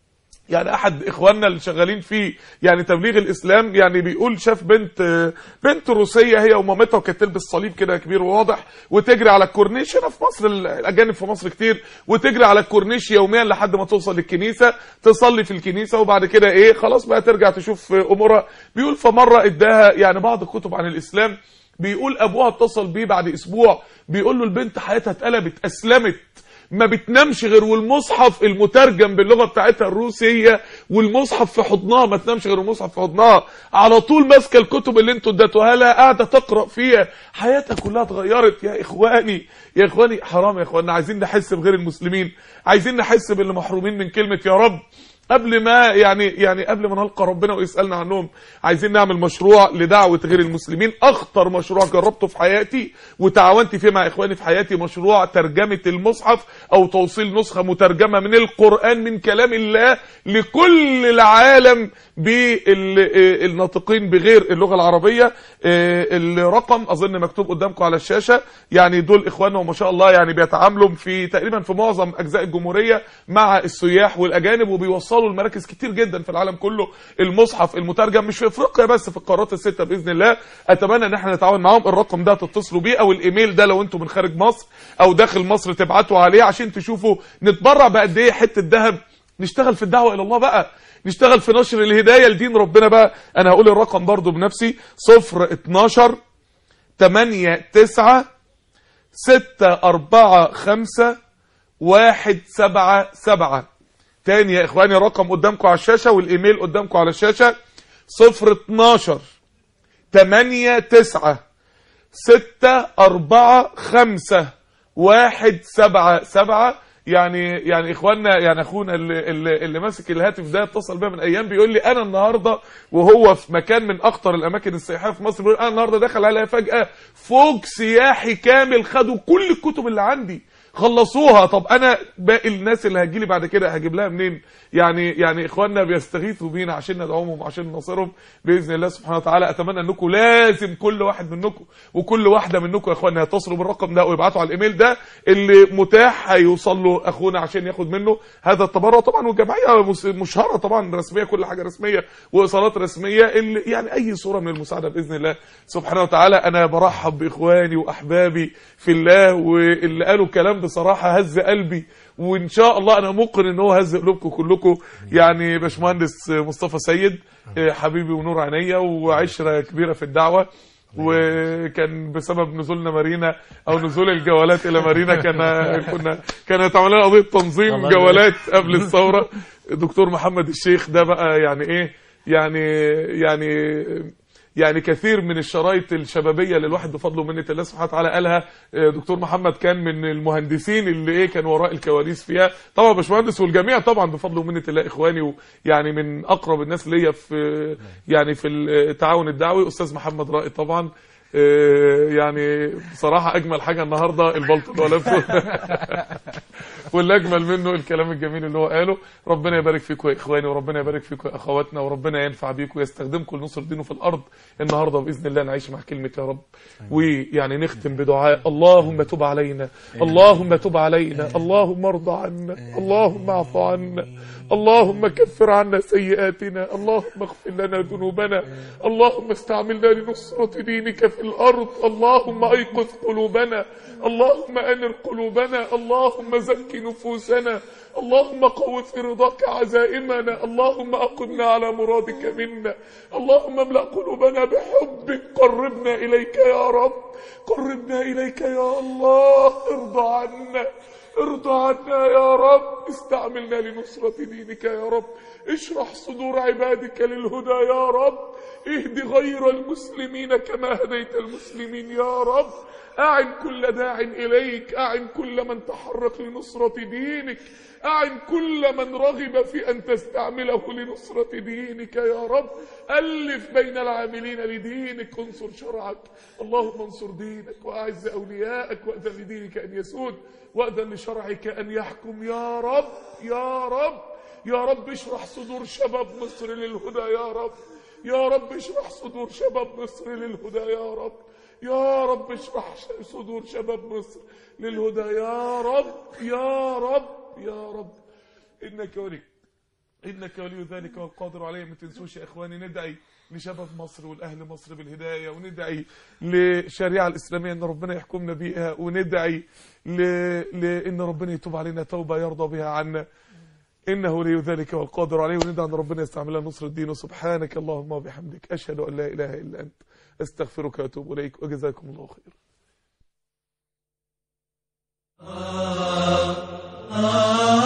يعني احد اخواننا اللي شغالين في يعني تبليغ الاسلام يعني بيقول شاف بنت بنت روسيه هي ومامتها وكانت تلبس صليب كده كبير وواضح وتجري على الكورنيش هنا في مصر الاجانب في مصر كتير وتجري على الكورنيش يوميا لحد ما توصل للكنيسه تصلي في الكنيسه وبعد كده ايه خلاص بقى ترجع تشوف امورها بيقول فمره اداها يعني بعض الكتب عن الاسلام بيقول ابوها اتصل بيه بعد اسبوع بيقول له البنت حياتها اتقلبت اسلمت ما بتنامش غير والمصحف المترجم باللغه بتاعتها الروسيه والمصحف في حضنها ما تنامش غير المصحف في حضنها على طول ماسكه الكتب اللي انتوا اديتوها لها قاعده تقرا فيها حياتها كلها اتغيرت يا اخواني يا اخواني حرام يا اخواننا عايزين نحس بغير المسلمين عايزين نحس باللي محرومين من كلمه يا رب قبل ما يعني يعني قبل ما نلقى ربنا ويسالنا عنهم عايزين نعمل مشروع لدعوه غير المسلمين اخطر مشروع جربته في حياتي وتعاونت فيه مع اخواني في حياتي مشروع ترجمه المصحف او توصيل نسخه مترجمه من القران من كلام الله لكل العالم بالناطقين بغير اللغه العربيه الرقم اظن مكتوب قدامكم على الشاشه يعني دول اخواننا وما شاء الله يعني بيتعاملوا في تقريبا في معظم اجزاء الجمهوريه مع السياح والاجانب وبيوصلوا لمراكز كتير جدا في العالم كله المصحف المترجم مش في افريقيا بس في القارات السته باذن الله اتمنى ان احنا نتعاون معاهم الرقم ده تتصلوا بيه او الايميل ده لو انتم من خارج مصر او داخل مصر تبعتوا عليه عشان تشوفوا نتبرع بقد ايه حته ذهب نشتغل في الدعوه الى الله بقى نشتغل في نشر الهدايه لدين ربنا بقى انا هقول الرقم برضو بنفسي 0 12 8 9 6 4 5 1 7 7 تاني يا اخواني رقم قدامكم على الشاشه والايميل قدامكم على الشاشه 0 12 8 9 6 4 5 1 7 7 يعني يعني اخواننا يعني اخونا اللي, اللي, اللي ماسك الهاتف ده اتصل بيا من ايام بيقول لي انا النهارده وهو في مكان من اخطر الاماكن السياحيه في مصر بيقول انا النهارده دخل عليا فجاه فوق سياحي كامل خدوا كل الكتب اللي عندي خلصوها طب انا باقي الناس اللي هتجيلي بعد كده هجيب لها منين يعني يعني اخواننا بيستغيثوا بينا عشان ندعوهم وعشان ننصرهم باذن الله سبحانه وتعالى اتمنى انكم لازم كل واحد منكم وكل واحده منكم يا اخواننا يتصلوا بالرقم ده ويبعتوا على الايميل ده اللي متاح هيوصل له اخونا عشان ياخد منه هذا التبرع طبعا والجمعيه مشهره طبعا رسميه كل حاجه رسميه وايصالات رسميه اللي يعني اي صوره من المساعده باذن الله سبحانه وتعالى انا برحب باخواني واحبابي في الله واللي قالوا كلام بصراحه هز قلبي وان شاء الله انا موقن ان هو هز قلوبكم كلكم يعني باشمهندس مصطفى سيد حبيبي ونور عينيا وعشره كبيره في الدعوه وكان بسبب نزولنا مارينا او نزول الجولات الى مارينا كان كنا كانت عملنا قضيه تنظيم جولات قبل الثوره دكتور محمد الشيخ ده بقى يعني ايه يعني يعني يعني كثير من الشرايط الشبابيه اللي الواحد بفضل ومنه الله سبحانه وتعالى قالها دكتور محمد كان من المهندسين اللي ايه كان وراء الكواليس فيها طبعا باشمهندس والجميع طبعا بفضل ومنه الله اخواني ويعني من اقرب الناس ليا في يعني في التعاون الدعوي استاذ محمد رائد طبعا يعني بصراحه اجمل حاجه النهارده البلطو اللي هو لابسه واللي اجمل منه الكلام الجميل اللي هو قاله ربنا يبارك فيكم يا اخواني وربنا يبارك فيكم يا اخواتنا وربنا ينفع بيكم ويستخدمكم لنصر دينه في الارض النهارده باذن الله نعيش مع كلمه يا رب ويعني نختم بدعاء اللهم تب علينا اللهم تب علينا اللهم ارض عنا اللهم اعف عنا اللهم كفر عنا سيئاتنا اللهم اغفر لنا ذنوبنا اللهم استعملنا لنصرة دينك في الأرض اللهم أيقظ قلوبنا اللهم أنر قلوبنا اللهم زك نفوسنا اللهم قو في رضاك عزائمنا اللهم أقمنا على مرادك منا اللهم املأ قلوبنا بحبك قربنا إليك يا رب قربنا إليك يا الله ارضى عنا ارضى عنا يا رب استعملنا لنصرة دينك يا رب اشرح صدور عبادك للهدى يا رب اهد غير المسلمين كما هديت المسلمين يا رب أعن كل داع إليك أعن كل من تحرك لنصرة دينك أعن كل من رغب في أن تستعمله لنصرة دينك يا رب ألف بين العاملين لدينك انصر شرعك اللهم انصر دينك وأعز أولياءك وأذن لدينك أن يسود وأذن لشرعك أن يحكم يا رب يا رب يا رب اشرح صدور شباب مصر للهدى يا رب يا رب اشرح صدور شباب مصر للهدى يا رب يا رب اشرح ش- صدور شباب مصر للهدى يا رب يا رب يا رب انك ولي انك ولي ذلك والقادر عليه ما تنسوش يا اخواني ندعي لشباب مصر والاهل مصر بالهدايه وندعي للشريعه الاسلاميه ان ربنا يحكمنا بيها وندعي ل... لان ربنا يتوب علينا توبه يرضى بها عنا إنه ولي ذلك والقادر عليه وندعى أن ربنا يستعملها نصر الدين سبحانك اللهم وبحمدك أشهد أن لا إله إلا أنت أستغفرك وأتوب إليك وجزاكم الله خيرا ah